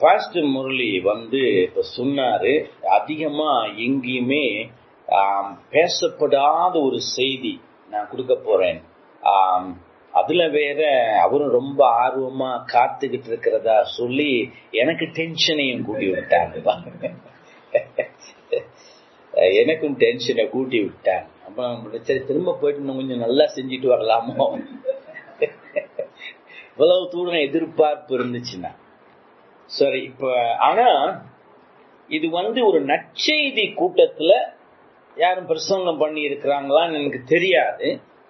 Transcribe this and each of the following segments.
Pastor Murali வந்து இப்ப சொன்னாரு அதிகமா எங்கேயுமே ஆம், பேசப்படாத ஒரு செய்தி நான் கொடுக்க போறேன் ஆம், அதுல வேற அவரும் ரொம்ப ஆர்வமா காத்துக்கிட்டு இருக்கிறதா சொல்லி எனக்கு டென்ஷனையும் கூட்டி விட்டாங்க எனக்கும் டென்ஷனை கூட்டி விட்டாங்க அப்ப சரி திரும்ப போயிட்டு இன்னும் கொஞ்சம் நல்லா செஞ்சுட்டு வரலாமோ இவ்வளவு தூரம் எதிர்பார்ப்பு இருந்துச்சுன்னா சரி இப்ப ஆனா இது வந்து ஒரு நற்செய்தி கூட்டத்துல யாரும் பிரசங்கம் பண்ணி இருக்கிறாங்களான்னு எனக்கு தெரியாது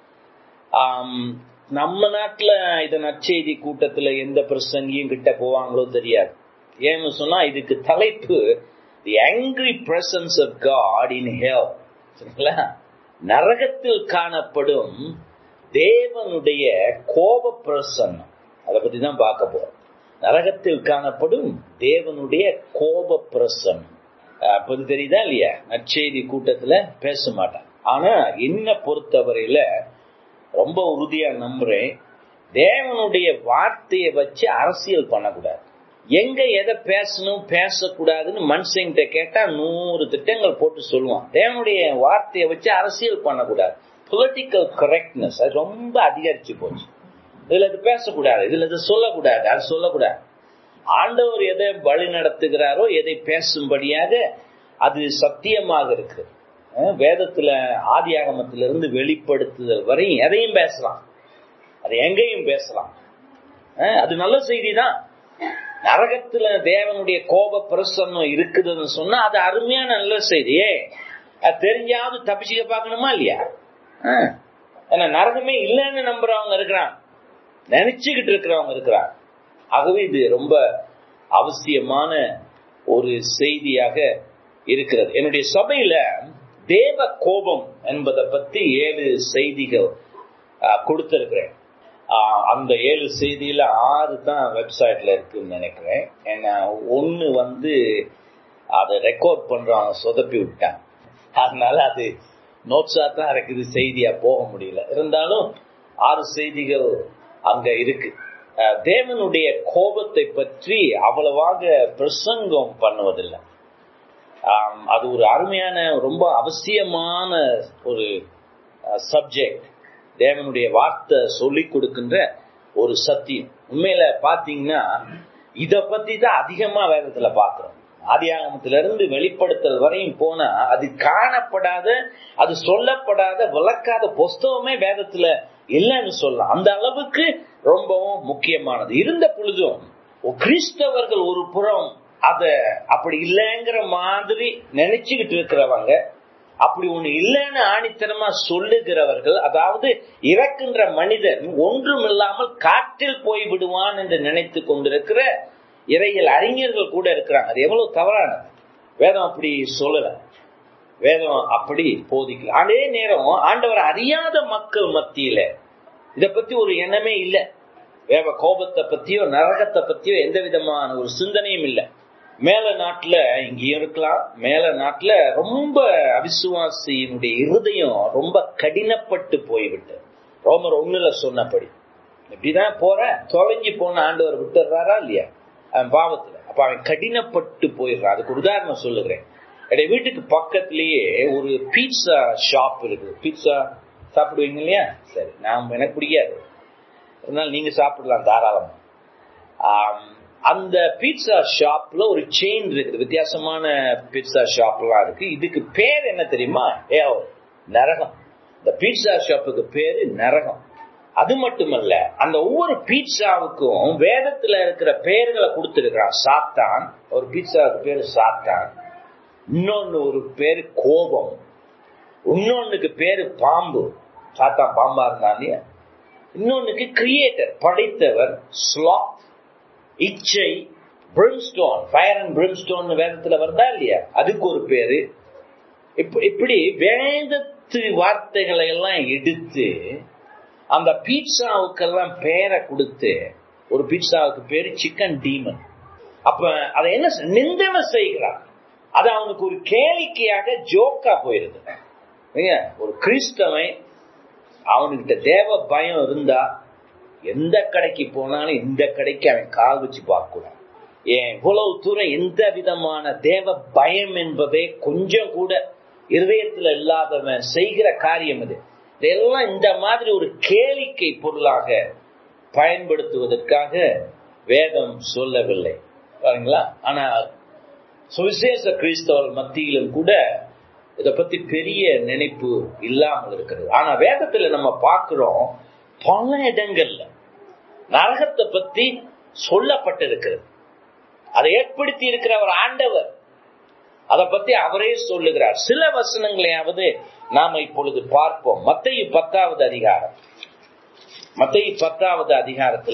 ஆம், நம்ம நாட்டுல இந்த நற்செய்தி கூட்டத்துல எந்த பிரசங்கியும் கிட்ட போவாங்களோ தெரியாது ஏன்னு சொன்னா இதுக்கு தலைப்பு the angry presence of God in hell சரிங்களா நரகத்தில் காணப்படும் தேவனுடைய கோப பிரசன்னம் அதை பத்தி தான் பார்க்க போறோம் நரகத்தில் காணப்படும் தேவனுடைய கோப பிரசன்னம் அஹ் அப்ப இது தெரியுதா இல்லையா நற்செய்தி கூட்டத்துல பேச மாட்டான் ஆனா என்ன பொறுத்தவரையில ரொம்ப உறுதியா நம்புறேன் தேவனுடைய வார்த்தையை வச்சு அரசியல் பண்ணக்கூடாது எங்க எதை பேசணும் பேசக்கூடாதுன்னு மனுஷங்கிட்ட கேட்டா நூறு திட்டங்கள் போட்டு சொல்லுவான் தேவனுடைய வார்த்தையை வச்சு அரசியல் பண்ணக்கூடாது பொலிட்டிக்கல் கரெக்ட்னஸ் அது ரொம்ப அதிகரிச்சு போச்சு இதுல இது பேசக்கூடாது இதுல இது சொல்லக்கூடாது அது சொல்லக்கூடாது ஆண்டவர் எதை வழி நடத்துகிறாரோ எதை பேசும்படியாக அது சத்தியமாக இருக்கு அஹ் வேதத்துல ஆதி ஆகமத்திலிருந்து வெளிப்படுத்துதல் வரை எதையும் பேசலாம் அது எங்கேயும் பேசலாம் அஹ் அது நல்ல செய்தி தான் நரகத்துல தேவனுடைய கோப பிரசன்னம் இருக்குதுன்னு சொன்னா அது அருமையான நல்ல செய்தியே அது தெரிஞ்சாவது தப்பிச்சுக்க பார்க்கணுமா இல்லையா அஹ். ஏன்னா நரகமே இல்லைன்னு நம்புறவங்க இருக்கிறாங்க நினைச்சுக்கிட்டு இருக்கிறவங்க இருக்கிறாங்க ஆகவே இது ரொம்ப அவசியமான ஒரு செய்தியாக இருக்கிறது என்னுடைய சபையில தேவ கோபம் என்பதை பத்தி ஏழு செய்திகள் ஆஹ், கொடுத்திருக்கிறேன் ஆஹ், அந்த ஏழு செய்தியில ஆறு தான் வெப்சைட்ல இருக்குன்னு நினைக்கிறேன் ஏன்னா ஒன்னு வந்து அதை ரெக்கார்ட் பண்றவங்க சொதப்பி விட்டாங்க அதனால அது நோட்ஸா தான் இருக்குது செய்தியா போக முடியல இருந்தாலும் ஆறு செய்திகள் அங்க இருக்கு அஹ் தேவனுடைய கோபத்தை பற்றி அவ்வளவாக பிரசங்கம் பண்ணுவதில்லை ஆம், அது ஒரு அருமையான ரொம்ப அவசியமான ஒரு சப்ஜெக்ட் தேவனுடைய வார்த்தை சொல்லிக் கொடுக்கின்ற ஒரு சத்தியம் உண்மையில பாத்தீங்கன்னா இத பத்தி தான் அதிகமா வேதத்துல பாக்குறோம் ஆதியாகமத்தில இருந்து வெளிப்படுத்தல் வரையும் போனா அது காணப்படாத அது சொல்லப்படாத விளக்காத புஸ்தகமே வேதத்துல இல்லைன்னு சொல்லலாம் அந்த அளவுக்கு ரொம்பவும் முக்கியமானது இருந்த பொழுதும் கிறிஸ்தவர்கள் ஒரு புறம் அத அப்படி இல்லைங்கிற மாதிரி நினைச்சுக்கிட்டு இருக்கிறவங்க அப்படி ஒண்ணு இல்லைன்னு ஆணித்தனமா சொல்லுகிறவர்கள் அதாவது இறக்கின்ற மனிதன் ஒன்றும் இல்லாமல் காற்றில் போய் விடுவான் என்று நினைத்து கொண்டிருக்கிற இறையில் அறிஞர்கள் கூட இருக்கிறாங்க அது எவ்வளவு தவறானது வேதம் அப்படி சொல்லல வேதம் அப்படி போதிக்கல அதே நேரம் ஆண்டவர் அறியாத மக்கள் மத்தியில இத பத்தி ஒரு எண்ணமே இல்லை வேவ கோபத்தை பத்தியோ நரகத்தை பத்தியோ எந்த விதமான ஒரு சிந்தனையும் இல்லை மேல நாட்டுல இங்கேயும் இருக்கலாம் மேல நாட்டுல ரொம்ப அவிசுவாசியினுடைய இருதயம் ரொம்ப கடினப்பட்டு போய்விட்டு ரோமர் ஒண்ணுல சொன்னபடி இப்படிதான் போற தொலைஞ்சு போன ஆண்டவர் விட்டுறாரா இல்லையா அவன் பாவத்துல அப்ப அவன் கடினப்பட்டு போயிடுறான் அதுக்கு ஒரு உதாரணம் சொல்லுகிறேன் என்னுடைய வீட்டுக்கு பக்கத்திலேயே ஒரு பீட்சா ஷாப் இருக்குது பீட்சா சாப்பிடுவீங்க இல்லையா சரி நான் எனக்கு பிடிக்காது இருந்தாலும் நீங்க சாப்பிடலாம் தாராளமா ஆம், அந்த பீட்சா ஷாப்ல ஒரு செயின் இருக்குது வித்தியாசமான பீட்சா ஷாப்லாம் இருக்கு இதுக்கு பேர் என்ன தெரியுமா ஏ நரகம் இந்த பீட்சா ஷாப்புக்கு பேரு நரகம் அது மட்டுமல்ல அந்த ஒவ்வொரு பீட்சாவுக்கும் வேதத்துல இருக்கிற பெயர்களை கொடுத்திருக்கிறான் சாத்தான் ஒரு பீட்சாவுக்கு பேரு சாத்தான் இன்னொன்னு ஒரு பேரு கோபம் இன்னொன்னுக்கு பேரு பாம்பு சாத்தான் பாம்பா இருந்தான் இல்லையா இன்னொன்னுக்கு கிரியேட்டர் படைத்தவர் ஸ்லாத் இச்சை பிரிம்ஸ்டோன் ஃபயர் அண்ட் பிரிம்ஸ்டோன் வேதத்துல வருதா இல்லையா அதுக்கு ஒரு பேரு இப்ப- இப்படி வேதத்து வார்த்தைகளை எல்லாம் எடுத்து அந்த பீட்சாவுக்கெல்லாம் பேரை கொடுத்து ஒரு பீட்சாவுக்கு பேரு சிக்கன் டீமன் அப்ப அதை என்ன செ- நிந்தனை செய்கிறான் அது அவனுக்கு ஒரு கேளிக்கையாக ஜோக்கா போயிருது ஏங்க, ஒரு கிறிஸ்தவன் அவனுக்கிட்ட தேவ பயம் இருந்தா எந்த கடைக்கு போனாலும் இந்த கடைக்கு அவன் கால் வச்சு பார்க்க கூடாது எவ்வளவு தூரம் எந்த விதமான தேவ பயம் என்பதே கொஞ்சம் கூட இருதயத்துல இல்லாதவன் செய்கிற காரியம் இது இதெல்லாம் இந்த மாதிரி ஒரு கேளிக்கை பொருளாக பயன்படுத்துவதற்காக வேதம் சொல்லவில்லை பாருங்களா ஆனா சுவிசேஷ கிறிஸ்தவர் மத்தியிலும் கூட இதை பத்தி பெரிய நினைப்பு இல்லாமல் இருக்கிறது ஆனா வேதத்துல நம்ம பார்க்கிறோம் பல இடங்கள்ல நரகத்தை பத்தி சொல்லப்பட்டிருக்கிறது அதை ஏற்படுத்தி இருக்கிற ஒரு ஆண்டவர் அதை பத்தி அவரே சொல்லுகிறார் சில வசனங்களையாவது நாம இப்பொழுது பார்ப்போம் மத்திய பத்தாவது அதிகாரம் மத்திய பத்தாவது அதிகாரத்துல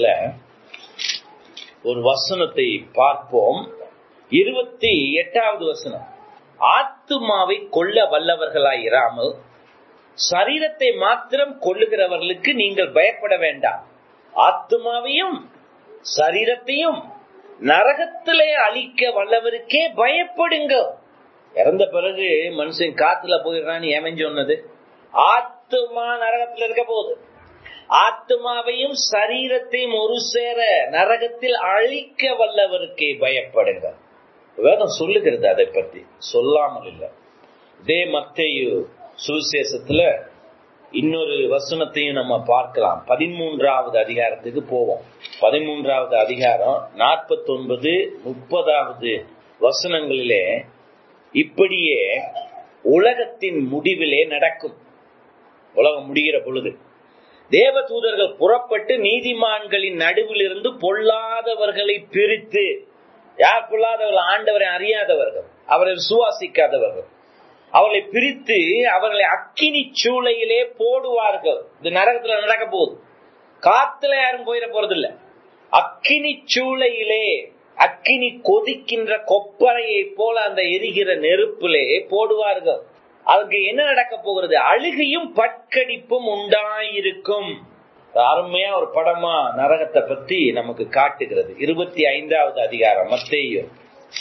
ஒரு வசனத்தை பார்ப்போம் இருபத்தி எட்டாவது வசனம் ஆத்துமாவை கொல்ல வல்லவர்களாய் இராமல் சரீரத்தை மாத்திரம் கொள்ளுகிறவர்களுக்கு நீங்கள் பயப்பட வேண்டாம் ஆத்துமாவையும் சரீரத்தையும் நரகத்திலே அழிக்க வல்லவருக்கே பயப்படுங்க இறந்த பிறகு மனுஷன் காத்துல போயிடுறான்னு ஏமன் சொன்னது ஆத்துமா நரகத்துல இருக்க போகுது ஆத்மாவையும் சரீரத்தையும் ஒரு சேர நரகத்தில் அழிக்க வல்லவருக்கே பயப்படுங்க வேதம் சொல்லுகிறது அதை பற்றி சொல்லாமல் இல்லை இதே மத்தையு சுவிசேஷத்துல இன்னொரு வசனத்தையும் நம்ம பார்க்கலாம் பதிமூன்றாவது அதிகாரத்துக்கு போவோம் பதிமூன்றாவது அதிகாரம் நாற்பத்தி ஒன்பது முப்பதாவது வசனங்களிலே இப்படியே உலகத்தின் முடிவிலே நடக்கும் உலகம் முடிகிற பொழுது தேவ தூதர்கள் புறப்பட்டு நீதிமான்களின் நடுவில் இருந்து பொல்லாதவர்களை பிரித்து யார் பொல்லாதவர்கள் ஆண்டவரை அறியாதவர்கள் அவரை சுவாசிக்காதவர்கள் அவர்களை பிரித்து அவர்களை அக்கினி சூளையிலே போடுவார்கள் இது நரகத்துல நடக்க போகுது காத்துல யாரும் போயிட போறது இல்ல அக்கினி சூளையிலே அக்கினி கொதிக்கின்ற கொப்பரையை போல அந்த எரிகிற நெருப்பிலே போடுவார்கள் அதுக்கு என்ன நடக்க போகிறது அழுகையும் பட்கடிப்பும் உண்டாயிருக்கும் அருமையா ஒரு படமா நரகத்தை பத்தி நமக்கு காட்டுகிறது இருபத்தி ஐந்தாவது அதிகாரம் மத்தேயும்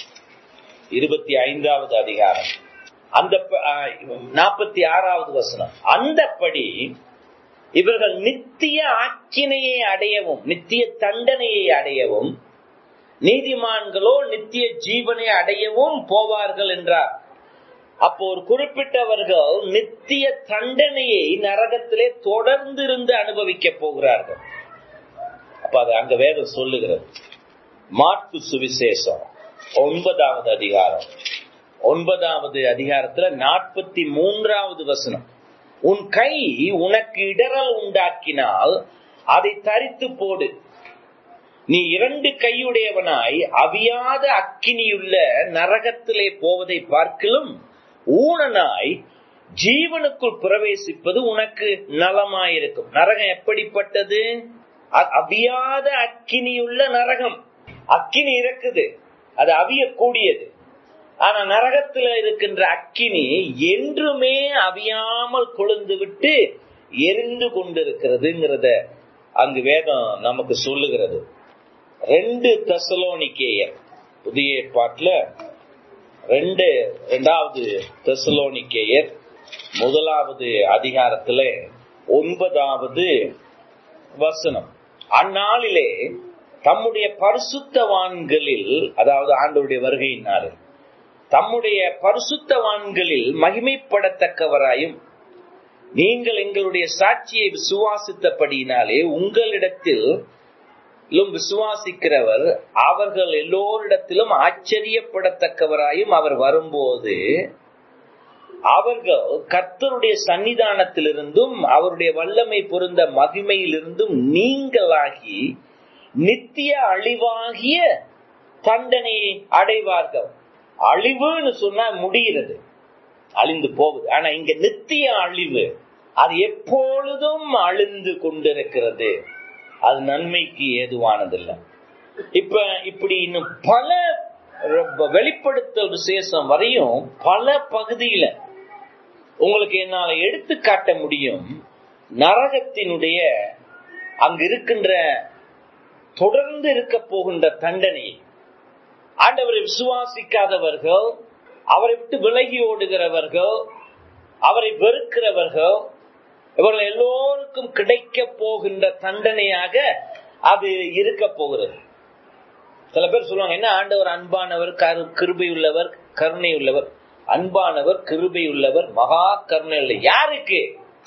இருபத்தி ஐந்தாவது அதிகாரம் அந்த நாற்பத்தி ஆறாவது வசனம் அந்தப்படி இவர்கள் நித்திய ஆக்கினையை அடையவும் நித்திய தண்டனையை அடையவும் நீதிமான்களோ நித்திய ஜீவனை அடையவும் போவார்கள் என்றார் அப்போ ஒரு குறிப்பிட்டவர்கள் நித்திய தண்டனையை நரகத்திலே தொடர்ந்து இருந்து அனுபவிக்க போகிறார்கள் அப்ப அது அங்க வேதம் சொல்லுகிறது மாட்டு சுவிசேஷம் ஒன்பதாவது அதிகாரம் ஒன்பதாவது அதிகாரத்துல நாற்பத்தி மூன்றாவது வசனம் உன் கை உனக்கு இடரல் உண்டாக்கினால் அதை தரித்து போடு நீ இரண்டு கையுடையவனாய் அவியாத அக்கினியுள்ள நரகத்திலே போவதை பார்க்கலும் ஊனனாய் ஜீவனுக்குள் பிரவேசிப்பது உனக்கு நலமாயிருக்கும் நரகம் எப்படிப்பட்டது அவியாத அக்கினியுள்ள நரகம் அக்கினி இருக்குது அது அவியக்கூடியது ஆனா நரகத்துல இருக்கின்ற அக்கினி என்றுமே அவியாமல் கொழுந்து விட்டு எரிந்து கொண்டிருக்கிறதுங்கிறத அங்கு வேதம் நமக்கு சொல்லுகிறது ரெண்டு தெசலோனிக்கேயர் புதிய ஏற்பாட்டுல ரெண்டு ரெண்டாவது தெசலோனிக்கேயர் முதலாவது அதிகாரத்துல ஒன்பதாவது வசனம் அந்நாளிலே தம்முடைய பரிசுத்தவான்களில் அதாவது ஆண்டவருடைய வருகையினாலே தம்முடைய பரிசுத்தவான்களில் மகிமைப்படத்தக்கவராயும் நீங்கள் எங்களுடைய சாட்சியை விசுவாசித்தபடியினாலே உங்களிடத்தில் விசுவாசிக்கிறவர் அவர்கள் எல்லோரிடத்திலும் ஆச்சரியப்படத்தக்கவராயும் அவர் வரும்போது அவர்கள் கர்த்தருடைய சன்னிதானத்திலிருந்தும் அவருடைய வல்லமை பொருந்த மகிமையிலிருந்தும் நீங்களாகி நித்திய அழிவாகிய தண்டனையை அடைவார்கள் அழிவுன்னு சொன்னா முடிகிறது அழிந்து போகுது ஆனா இங்க நித்திய அழிவு அது எப்பொழுதும் அழிந்து கொண்டிருக்கிறது அது நன்மைக்கு ஏதுவானதில்லை இப்ப இப்படி இன்னும் பல வெளிப்படுத்தல் விசேஷம் வரையும் பல பகுதியில உங்களுக்கு என்னால எடுத்து காட்ட முடியும் நரகத்தினுடைய அங்கு இருக்கின்ற தொடர்ந்து இருக்க போகின்ற தண்டனை ஆண்டவரை விசுவாசிக்காதவர்கள் அவரை விட்டு விலகி ஓடுகிறவர்கள் அவரை வெறுக்கிறவர்கள் இவர்கள் எல்லோருக்கும் கிடைக்க போகின்ற தண்டனையாக அது இருக்க போகிறது சில பேர் சொல்லுவாங்க என்ன ஆண்டவர் அன்பானவர் கரு- கிருபை உள்ளவர் கருணை உள்ளவர் அன்பானவர் கிருபை உள்ளவர் மகா கருணை உள்ள யாருக்கு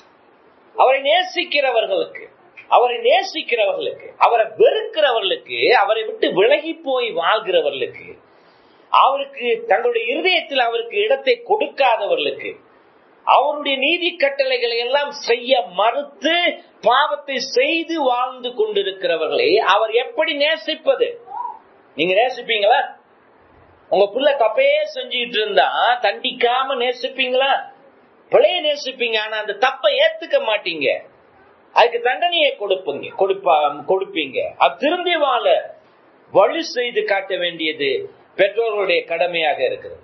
அவரை நேசிக்கிறவர்களுக்கு அவரை நேசிக்கிறவர்களுக்கு அவரை வெறுக்கிறவர்களுக்கு அவரை விட்டு விலகி போய் வாழ்கிறவர்களுக்கு அவருக்கு தங்களுடைய இருதயத்தில் அவருக்கு இடத்தை கொடுக்காதவர்களுக்கு அவருடைய நீதி கட்டளைகளை எல்லாம் செய்ய மறுத்து பாவத்தை செய்து வாழ்ந்து கொண்டிருக்கிறவர்களை அவர் எப்படி நேசிப்பது நீங்க நேசிப்பீங்களா உங்க பிள்ளை தப்பையே செஞ்சுட்டு இருந்தா தண்டிக்காம நேசிப்பீங்களா பிழைய நேசிப்பீங்க ஆனா அந்த தப்பை ஏத்துக்க மாட்டீங்க அதுக்கு தண்டனையை கொடுப்பீங்க கொடுப்பா கொடுப்பீங்க அது திருந்தி வாழ வழி செய்து காட்ட வேண்டியது பெற்றோர்களுடைய கடமையாக இருக்கிறது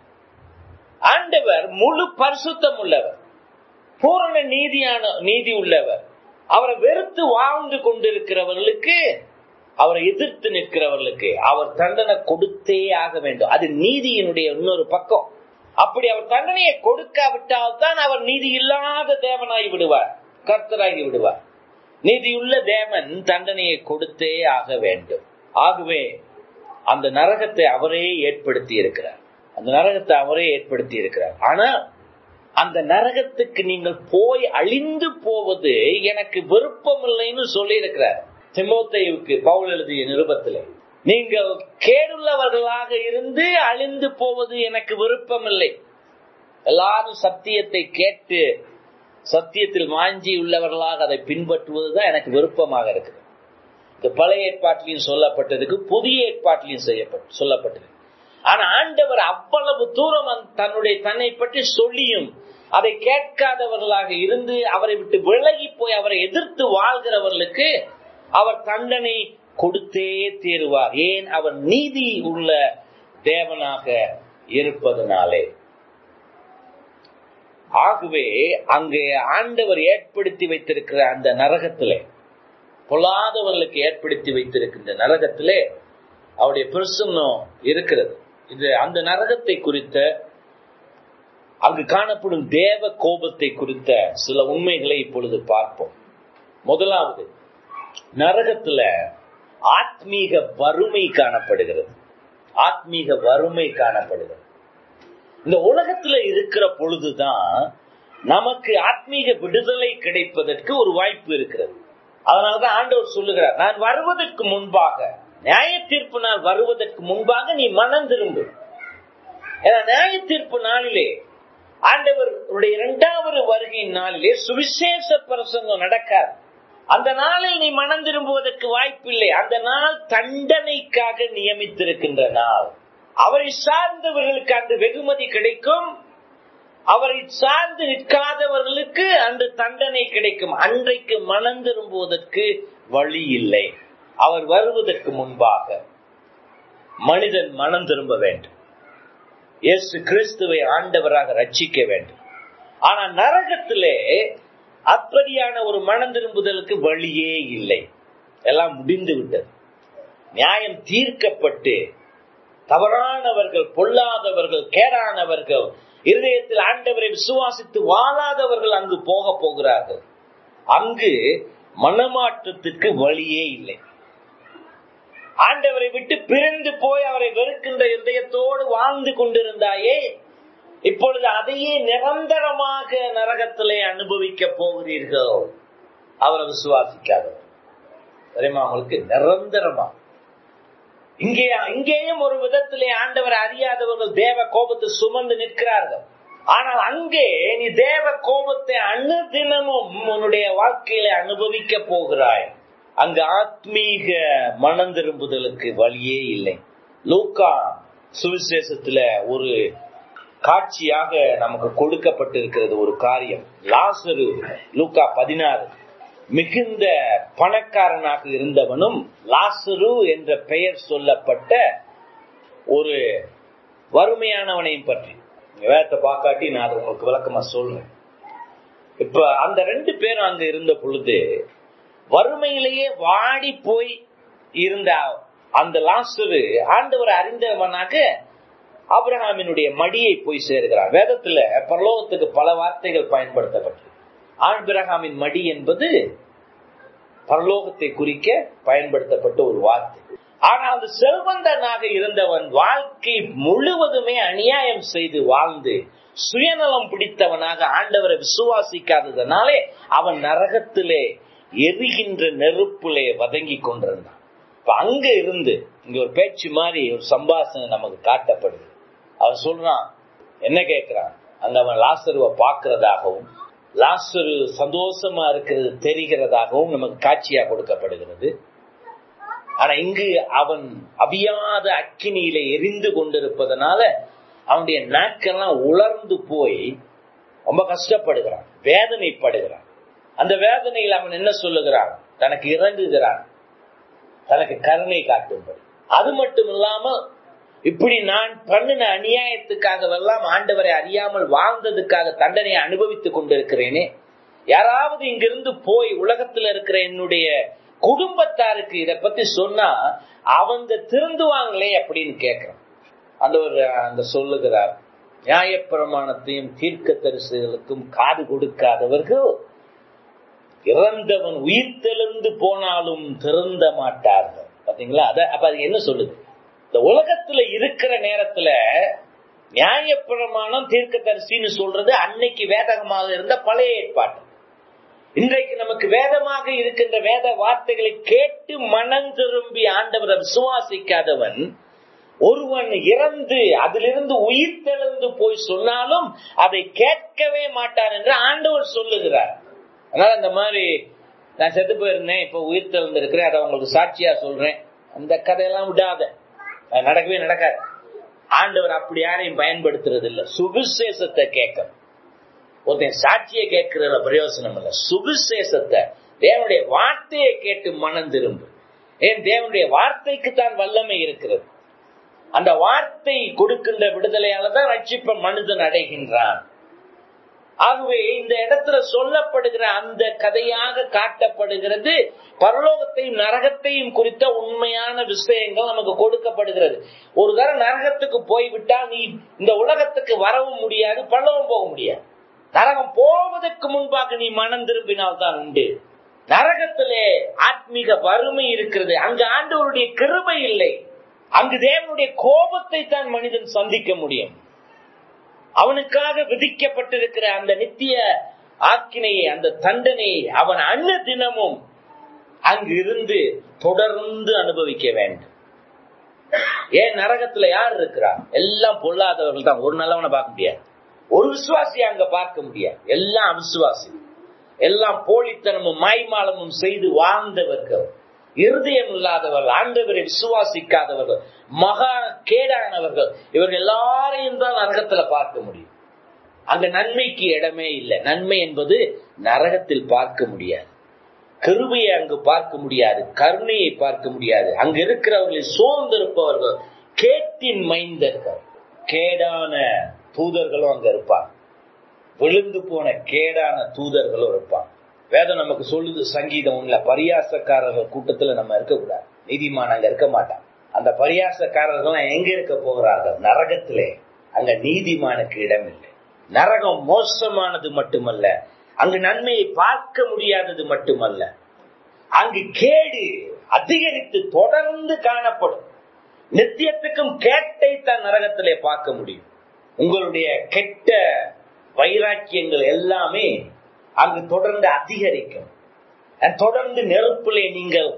ஆண்டவர் முழு பரிசுத்தம் உள்ளவர் பூரண நீதியான நீதி உள்ளவர் அவரை வெறுத்து வாழ்ந்து கொண்டிருக்கிறவர்களுக்கு அவரை எதிர்த்து நிற்கிறவர்களுக்கு அவர் தண்டனை கொடுத்தே ஆக வேண்டும் அது நீதியினுடைய இன்னொரு பக்கம் அப்படி அவர் தண்டனையை கொடுக்காவிட்டால் தான் அவர் நீதி இல்லாத தேவனாகி விடுவார் கர்த்தராகி விடுவார் நீதியுள்ள தேவன் தண்டனையை கொடுத்தே ஆக வேண்டும் ஆகவே அந்த நரகத்தை அவரே ஏற்படுத்தி இருக்கிறார் அந்த நரகத்தை அவரே ஏற்படுத்தி இருக்கிறார் ஆனா அந்த நரகத்துக்கு நீங்கள் போய் அழிந்து போவது எனக்கு விருப்பம் இல்லைன்னு சொல்லி இருக்கிறார் திமோத்தேயுக்கு பவுல் எழுதிய நிருபத்திலே நீங்கள் கேடுள்ளவர்களாக இருந்து அழிந்து போவது எனக்கு விருப்பம் இல்லை எல்லாரும் சத்தியத்தை கேட்டு சத்தியத்தில் மாஞ்சி உள்ளவர்களாக அதை பின்பற்றுவதுதான் எனக்கு விருப்பமாக இருக்குது இந்த பழைய ஏற்பாட்டிலையும் சொல்லப்பட்டதுக்கு புதிய ஏற்பாட்டிலையும் செய்யப்பட்டு சொல்லப்பட்டது ஆனா ஆண்டவர் அவ்வளவு தூரம் அந்த- தன்னுடைய தன்னை பற்றி சொல்லியும் அதை கேட்காதவர்களாக இருந்து அவரை விட்டு விலகி போய் அவரை எதிர்த்து வாழ்கிறவர்களுக்கு அவர் தண்டனை கொடுத்தே தீருவார் ஏன் அவர் நீதி உள்ள தேவனாக இருப்பதனாலே ஆகவே அங்கே ஆண்டவர் ஏற்படுத்தி வைத்திருக்கிற அந்த நரகத்திலே பொல்லாதவர்களுக்கு ஏற்படுத்தி வைத்திருக்கின்ற நரகத்திலே அவருடைய பிரசன்னம் இருக்கிறது இது அந்த நரகத்தை குறித்த அங்கு காணப்படும் தேவ கோபத்தை குறித்த சில உண்மைகளை இப்பொழுது பார்ப்போம் முதலாவது நரகத்துல ஆத்மீக வறுமை காணப்படுகிறது ஆத்மீக வறுமை காணப்படுகிறது இந்த உலகத்துல இருக்கிற பொழுதுதான் நமக்கு ஆத்மீக விடுதலை கிடைப்பதற்கு ஒரு வாய்ப்பு இருக்கிறது அதனாலதான் ஆண்டவர் சொல்லுகிறார் நான் வருவதற்கு முன்பாக நியாய தீர்ப்பு நாள் வருவதற்கு முன்பாக நீ மனம் திரும்பு ஏன்னா நியாய தீர்ப்பு நாளிலே ஆண்டவருடைய இரண்டாவது வருகையின் நாளிலே சுவிசேஷ பிரசங்கம் நடக்காது அந்த நாளில் நீ மனம் திரும்புவதற்கு வாய்ப்பில்லை அந்த நாள் தண்டனைக்காக நியமித்திருக்கின்ற நாள் அவரை சார்ந்தவர்களுக்கு அந்த வெகுமதி கிடைக்கும் அவரை சார்ந்து நிற்காதவர்களுக்கு அந்த தண்டனை கிடைக்கும் அன்றைக்கு மனம் திரும்புவதற்கு வழி இல்லை அவர் வருவதற்கு முன்பாக மனிதன் மனம் திரும்ப வேண்டும் இயேசு கிறிஸ்துவை ஆண்டவராக ரட்சிக்க வேண்டும் ஆனா நரகத்திலே அப்படியான ஒரு மனம் திரும்புதலுக்கு வழியே இல்லை எல்லாம் முடிந்து விட்டது நியாயம் தீர்க்கப்பட்டு தவறானவர்கள் பொல்லாதவர்கள் கேடானவர்கள் இருதயத்தில் ஆண்டவரை விசுவாசித்து வாழாதவர்கள் அங்கு போக போகிறார்கள் அங்கு மனமாற்றத்திற்கு வழியே இல்லை ஆண்டவரை விட்டு பிரிந்து போய் அவரை வெறுக்கின்ற இதயத்தோடு வாழ்ந்து கொண்டிருந்தாயே இப்பொழுது அதையே நிரந்தரமாக நரகத்திலே அனுபவிக்க போகிறீர்கள் அவரை விசுவாசிக்காதவர் தெரியுமா அவங்களுக்கு நிரந்தரமா இங்கே இங்கேயும் ஒரு விதத்திலே ஆண்டவர் அறியாதவர்கள் தேவ கோபத்தை சுமந்து நிற்கிறார்கள் ஆனால் அங்கே நீ தேவ கோபத்தை அனுதினமும் உன்னுடைய வாழ்க்கையில அனுபவிக்க போகிறாய் அங்கு ஆத்மீக மனம் திரும்புதலுக்கு வழியே இல்லை லூக்கா சுவிசேஷத்துல ஒரு காட்சியாக நமக்கு கொடுக்கப்பட்டிருக்கிறது ஒரு காரியம் லாசரு லூக்கா பதினாறு மிகுந்த பணக்காரனாக இருந்தவனும் லாசரு என்ற பெயர் சொல்லப்பட்ட ஒரு வறுமையானவனையும் பற்றி வேதத்தை பார்க்காட்டி நான் அதை உங்களுக்கு விளக்கமா சொல்றேன் இப்ப அந்த ரெண்டு பேரும் அங்க இருந்த பொழுது வறுமையிலேயே வாடி போய் இருந்த அந்த லாஸ்டரு ஆண்டவர் அறிந்தவனாக ஆபிரகாமினுடைய மடியை போய் சேருகிறார் வேதத்துல பரலோகத்துக்கு பல வார்த்தைகள் பயன்படுத்தப்பட்டது ஆபிரகாமின் மடி என்பது பரலோகத்தை குறிக்க பயன்படுத்தப்பட்ட ஒரு வார்த்தை ஆனால் அந்த செல்வந்தனாக இருந்தவன் வாழ்க்கை முழுவதுமே அநியாயம் செய்து வாழ்ந்து சுயநலம் பிடித்தவனாக ஆண்டவரை விசுவாசிக்காததனாலே அவன் நரகத்திலே எரிகின்ற நெருப்பிலே வதங்கி கொண்டிருந்தான் இப்ப அங்க இருந்து இங்க ஒரு பேச்சு மாதிரி ஒரு சம்பாஷணை நமக்கு காட்டப்படுது அவன் சொல்றான் என்ன கேட்கிறான் அங்க அவன் லாசருவை பார்க்கிறதாகவும் லாசரு சந்தோஷமா இருக்கிறது தெரிகிறதாகவும் நமக்கு காட்சியா கொடுக்கப்படுகிறது ஆனா இங்கு அவன் அவியாத அக்கினியில எரிந்து கொண்டிருப்பதனால அவனுடைய நாக்கெல்லாம் உலர்ந்து போய் ரொம்ப கஷ்டப்படுகிறான் வேதனைப்படுகிறான் அந்த வேதனையில் அவன் என்ன சொல்லுகிறான் தனக்கு இறங்குகிறான் தனக்கு கருணை காட்டும்படி அது மட்டும் இல்லாம இப்படி நான் பண்ணின அநியாயத்துக்காகவெல்லாம் ஆண்டவரை அறியாமல் வாழ்ந்ததுக்காக தண்டனையை அனுபவித்துக் கொண்டிருக்கிறேனே யாராவது இங்கிருந்து போய் உலகத்துல இருக்கிற என்னுடைய குடும்பத்தாருக்கு இத பத்தி சொன்னா அவங்க திருந்துவாங்களே அப்படின்னு கேட்கிறான் அந்த ஒரு அந்த சொல்லுகிறார் நியாயப்பிரமாணத்தையும் தீர்க்க தரிசுகளுக்கும் காது கொடுக்காதவர்கள் இறந்தவன் உயிர் தெளிந்து போனாலும் திருந்த மாட்டார்கள் பாத்தீங்களா அத அப்ப அது என்ன சொல்லுது இந்த உலகத்துல இருக்கிற நேரத்துல நியாயப்பிரமாணம் தீர்க்க தரிசின்னு சொல்றது அன்னைக்கு வேதகமாக இருந்த பழைய ஏற்பாட்டு இன்றைக்கு நமக்கு வேதமாக இருக்கின்ற வேத வார்த்தைகளை கேட்டு மனம் திரும்பி ஆண்டவரை விசுவாசிக்காதவன் ஒருவன் இறந்து அதிலிருந்து உயிர் தெளிந்து போய் சொன்னாலும் அதை கேட்கவே மாட்டான் என்று ஆண்டவர் சொல்லுகிறார் அதனால அந்த மாதிரி நான் செத்து போயிருந்தேன் இப்ப உயிர் தெளிந்து இருக்கிறேன் அதை உங்களுக்கு சாட்சியா சொல்றேன் அந்த கதையெல்லாம் விடாத அது நடக்கவே நடக்காது ஆண்டவர் அப்படி யாரையும் பயன்படுத்துறது இல்ல சுவிசேஷத்தை கேட்க ஒருத்தன் சாட்சியை கேட்கறதுல பிரயோசனம் இல்ல சுவிசேஷத்தை தேவனுடைய வார்த்தையை கேட்டு மனம் திரும்பு ஏன் தேவனுடைய வார்த்தைக்கு தான் வல்லமை இருக்கிறது அந்த வார்த்தை கொடுக்கின்ற விடுதலையால தான் ரட்சிப்ப மனிதன் அடைகின்றான் ஆகவே இந்த இடத்துல சொல்லப்படுகிற அந்த கதையாக காட்டப்படுகிறது பரலோகத்தையும் நரகத்தையும் குறித்த உண்மையான விஷயங்கள் நமக்கு கொடுக்கப்படுகிறது ஒரு தரம் நரகத்துக்கு போய்விட்டால் நீ இந்த உலகத்துக்கு வரவும் முடியாது பரலோகம் போக முடியாது நரகம் போவதற்கு முன்பாக நீ மனம் திரும்பினால் தான் உண்டு நரகத்திலே ஆத்மீக வறுமை இருக்கிறது அங்கு ஆண்டவருடைய கிருபை இல்லை அங்கு தேவனுடைய கோபத்தை தான் மனிதன் சந்திக்க முடியும் அவனுக்காக விதிக்கப்பட்டிருக்கிற அந்த நித்திய ஆக்கினையை அந்த தண்டனையை அவன் அன்ன தினமும் அங்கு இருந்து தொடர்ந்து அனுபவிக்க வேண்டும் ஏன் நரகத்துல யார் இருக்கிறா எல்லாம் பொல்லாதவர்கள் தான் ஒரு நல்லவனை பார்க்க முடியாது ஒரு விசுவாசி அங்க பார்க்க முடியாது எல்லாம் அவிசுவாசி எல்லாம் போலித்தனமும் மாய்மாலமும் செய்து வாழ்ந்தவர்கள் இருதயம் இல்லாதவர்கள் ஆண்டவரை விசுவாசிக்காதவர்கள் மகா கேடானவர்கள் இவர்கள் எல்லாரையும் தான் நரகத்துல பார்க்க முடியும் அங்க நன்மைக்கு இடமே இல்லை நன்மை என்பது நரகத்தில் பார்க்க முடியாது கருவையை அங்கு பார்க்க முடியாது கருணையை பார்க்க முடியாது அங்க இருக்கிறவர்களை சோர்ந்திருப்பவர்கள் கேட்டின் மைந்தர்கள் கேடான தூதர்களும் அங்க இருப்பாங்க விழுந்து போன கேடான தூதர்களும் இருப்பாங்க வேதம் நமக்கு சொல்லுது சங்கீதம் ஒண்ணுல பரியாசக்காரர்கள் கூட்டத்துல நம்ம இருக்கக்கூடாது நீதிமான் அங்க இருக்க மாட்டான் அந்த பரியாசக்காரர்கள் எங்க இருக்க போகிறார்கள் நரகத்திலே அங்க நீதிமானுக்கு இடம் இல்லை நரகம் மோசமானது மட்டுமல்ல அங்கு நன்மையை பார்க்க முடியாதது மட்டுமல்ல அங்கு கேடு அதிகரித்து தொடர்ந்து காணப்படும் நித்தியத்துக்கும் கேட்டை தான் நரகத்திலே பார்க்க முடியும் உங்களுடைய கெட்ட வைராக்கியங்கள் எல்லாமே அங்கு தொடர்ந்து அதிகரிக்கும் தொடர்ந்து நெருப்பிலே நீங்கள்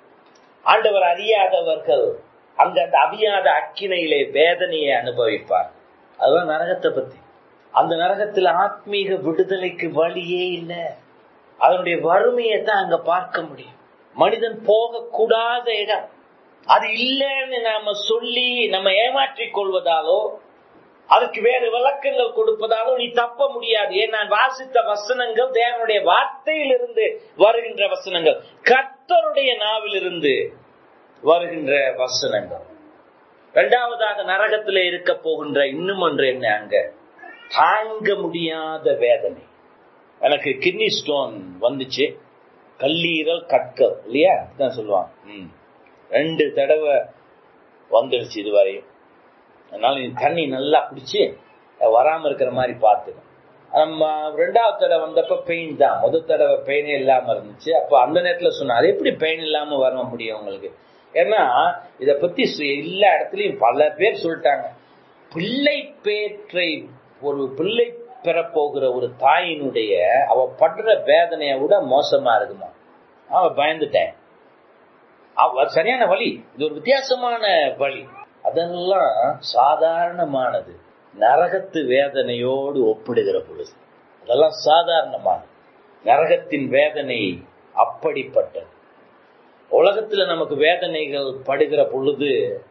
ஆண்டவர் அறியாதவர்கள் அங்க அந்த அவியாத அக்கினையிலே வேதனையை அனுபவிப்பார் அதுதான் நரகத்தை பத்தி அந்த நரகத்தில் ஆத்மீக விடுதலைக்கு வழியே இல்லை அதனுடைய வறுமையை தான் அங்க பார்க்க முடியும் மனிதன் போகக்கூடாத இடம் அது இல்லைன்னு நாம சொல்லி நம்ம ஏமாற்றிக் கொள்வதாலோ அதுக்கு வேறு விளக்கங்கள் கொடுப்பதாலோ நீ தப்ப முடியாது ஏன் நான் வாசித்த வசனங்கள் தேவனுடைய வார்த்தையிலிருந்து வருகின்ற வசனங்கள் கர்த்தருடைய நாவிலிருந்து வருகின்ற வசனங்கள் இரண்டாவதாக நரகத்திலே இருக்க போகின்ற இன்னும் ஒன்று என்ன அங்க தாங்க முடியாத வேதனை எனக்கு கிட்னி ஸ்டோன் வந்துச்சு கல்லீரல் கற்கள் இல்லையா அதுதான் சொல்லுவாங்க ம் ரெண்டு தடவை வந்துடுச்சு இதுவரையும் அதனால நீ தண்ணி நல்லா குடிச்சு வராம இருக்கிற மாதிரி பார்த்துக்கணும் நம்ம ரெண்டாவது தடவை வந்தப்ப பெயின் தான் முதல் தடவை பெயினே இல்லாம இருந்துச்சு அப்ப அந்த நேரத்துல சொன்னா அது எப்படி பெயின் இல்லாம வர முடியும் உங்களுக்கு ஏன்னா இத பத்தி சு- எல்லா இடத்துலயும் பல பேர் சொல்லிட்டாங்க பிள்ளை பேற்றை ஒரு பிள்ளை பெறப்போகிற ஒரு தாயினுடைய அவ படுற வேதனையை விட மோசமா இருக்குமா அவ பயந்துட்டேன் அவ சரியான வழி இது ஒரு வித்தியாசமான வழி அதெல்லாம் சாதாரணமானது நரகத்து வேதனையோடு ஒப்பிடுகிற பொழுது அதெல்லாம் சாதாரணமானது நரகத்தின் வேதனை அப்படிப்பட்டது உலகத்துல நமக்கு வேதனைகள் படுகிற பொழுது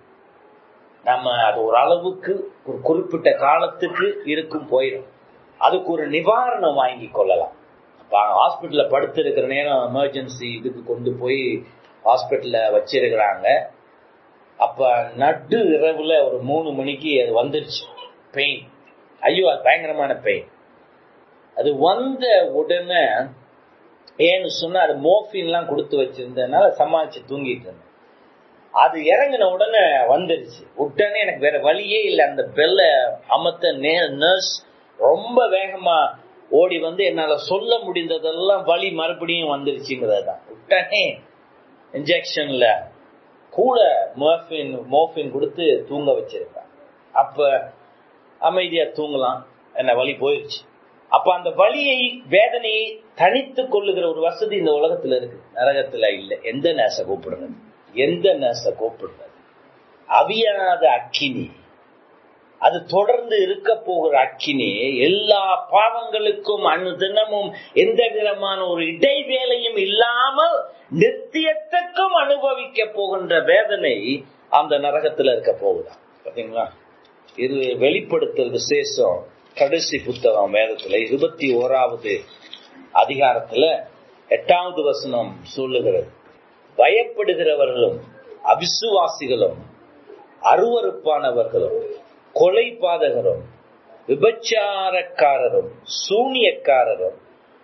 நம்ம அது ஒரு அளவுக்கு ஒரு குறிப்பிட்ட காலத்துக்கு இருக்கும் போயிடும் அதுக்கு ஒரு நிவாரணம் வாங்கி கொள்ளலாம் அப்ப ஹாஸ்பிட்டல்ல படுத்து இருக்கிற நேரம் எமர்ஜென்சி இதுக்கு கொண்டு போய் ஹாஸ்பிட்டல்ல வச்சிருக்கிறாங்க அப்ப நடு இரவுல ஒரு மூணு மணிக்கு அது வந்துருச்சு பெயின் ஐயோ அது பயங்கரமான பெயின் அது வந்த உடனே ஏன்னு சொன்னா அது மோஃபின்லாம் கொடுத்து வச்சிருந்ததுனால சமாளிச்சு தூங்கிட்டு இருந்தேன் அது இறங்கின உடனே வந்துருச்சு உடனே எனக்கு வேற வழியே இல்லை அந்த பெல்ல அமர்த்த நர்ஸ் ரொம்ப வேகமா ஓடி வந்து என்னால சொல்ல முடிந்ததெல்லாம் வலி மறுபடியும் வந்துருச்சுங்கிறது தான் உடனே இன்ஜெக்ஷன்ல கூட மோஃபின் மோஃபின் கொடுத்து தூங்க வச்சிருக்கான் அப்ப அமைதியா தூங்கலாம் என்ன வலி போயிடுச்சு அப்ப அந்த வலியை வேதனையை தனித்து கொள்ளுகிற ஒரு வசதி இந்த உலகத்துல இருக்கு நரகத்துல இல்ல எந்த நேச கூப்பிடுறது எந்த நேச கூப்பிடுறது அவியாத அக்கினி அது தொடர்ந்து இருக்க போகிற அக்கினி எல்லா பாவங்களுக்கும் அனுதினமும் எந்த விதமான ஒரு இடைவேளையும் இல்லாமல் நித்தியத்துக்கும் அனுபவிக்க போகின்ற வேதனை அந்த நரகத்துல இருக்க போகுதா பாத்தீங்களா இது வெளிப்படுத்தல் விசேஷம் கடைசி புத்தகம் வேதத்துல இருபத்தி ஓராவது அதிகாரத்துல எட்டாவது வசனம் சொல்லுகிறது பயப்படுகிறவர்களும் அவிசுவாசிகளும் அருவறுப்பானவர்களும் கொலை பாதகரும் விபச்சாரக்காரரும் சூனியக்காரரும்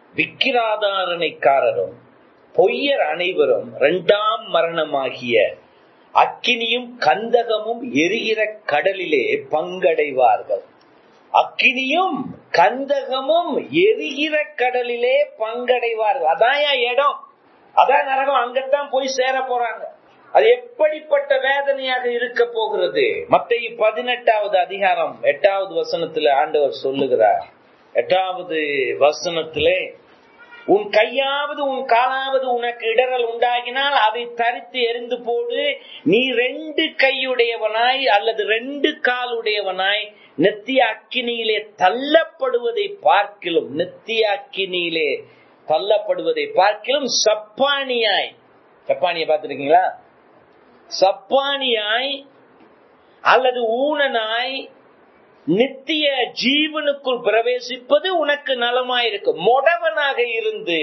விக்கிராதாரணைக்காரரும் பொய்யர் அனைவரும் இரண்டாம் மரணமாகிய அக்கினியும் கந்தகமும் எரிகிற கடலிலே பங்கடைவார்கள் அக்கினியும் கந்தகமும் எரிகிற கடலிலே பங்கடைவார்கள் அதான் என் இடம் அதான் நரகம் அங்கத்தான் போய் சேர போறாங்க அது எப்படிப்பட்ட வேதனையாக இருக்க போகிறது மத்திய பதினெட்டாவது அதிகாரம் எட்டாவது வசனத்துல ஆண்டவர் சொல்லுகிறார் எட்டாவது வசனத்திலே உன் கையாவது உன் காலாவது உனக்கு இடரல் உண்டாகினால் அதை தரித்து எரிந்து போடு நீ ரெண்டு கையுடையவனாய் அல்லது ரெண்டு காலுடையவனாய் நித்திய அக்கினியிலே தள்ளப்படுவதை பார்க்கிலும் நித்திய அக்கினியிலே தள்ளப்படுவதை பார்க்கிலும் சப்பானியாய் சப்பானியை பார்த்திருக்கீங்களா சப்பானியாய் அல்லது ஊனனாய் நித்திய ஜீவனுக்குள் பிரவேசிப்பது உனக்கு நலமாயிருக்கும் மொடவனாக இருந்து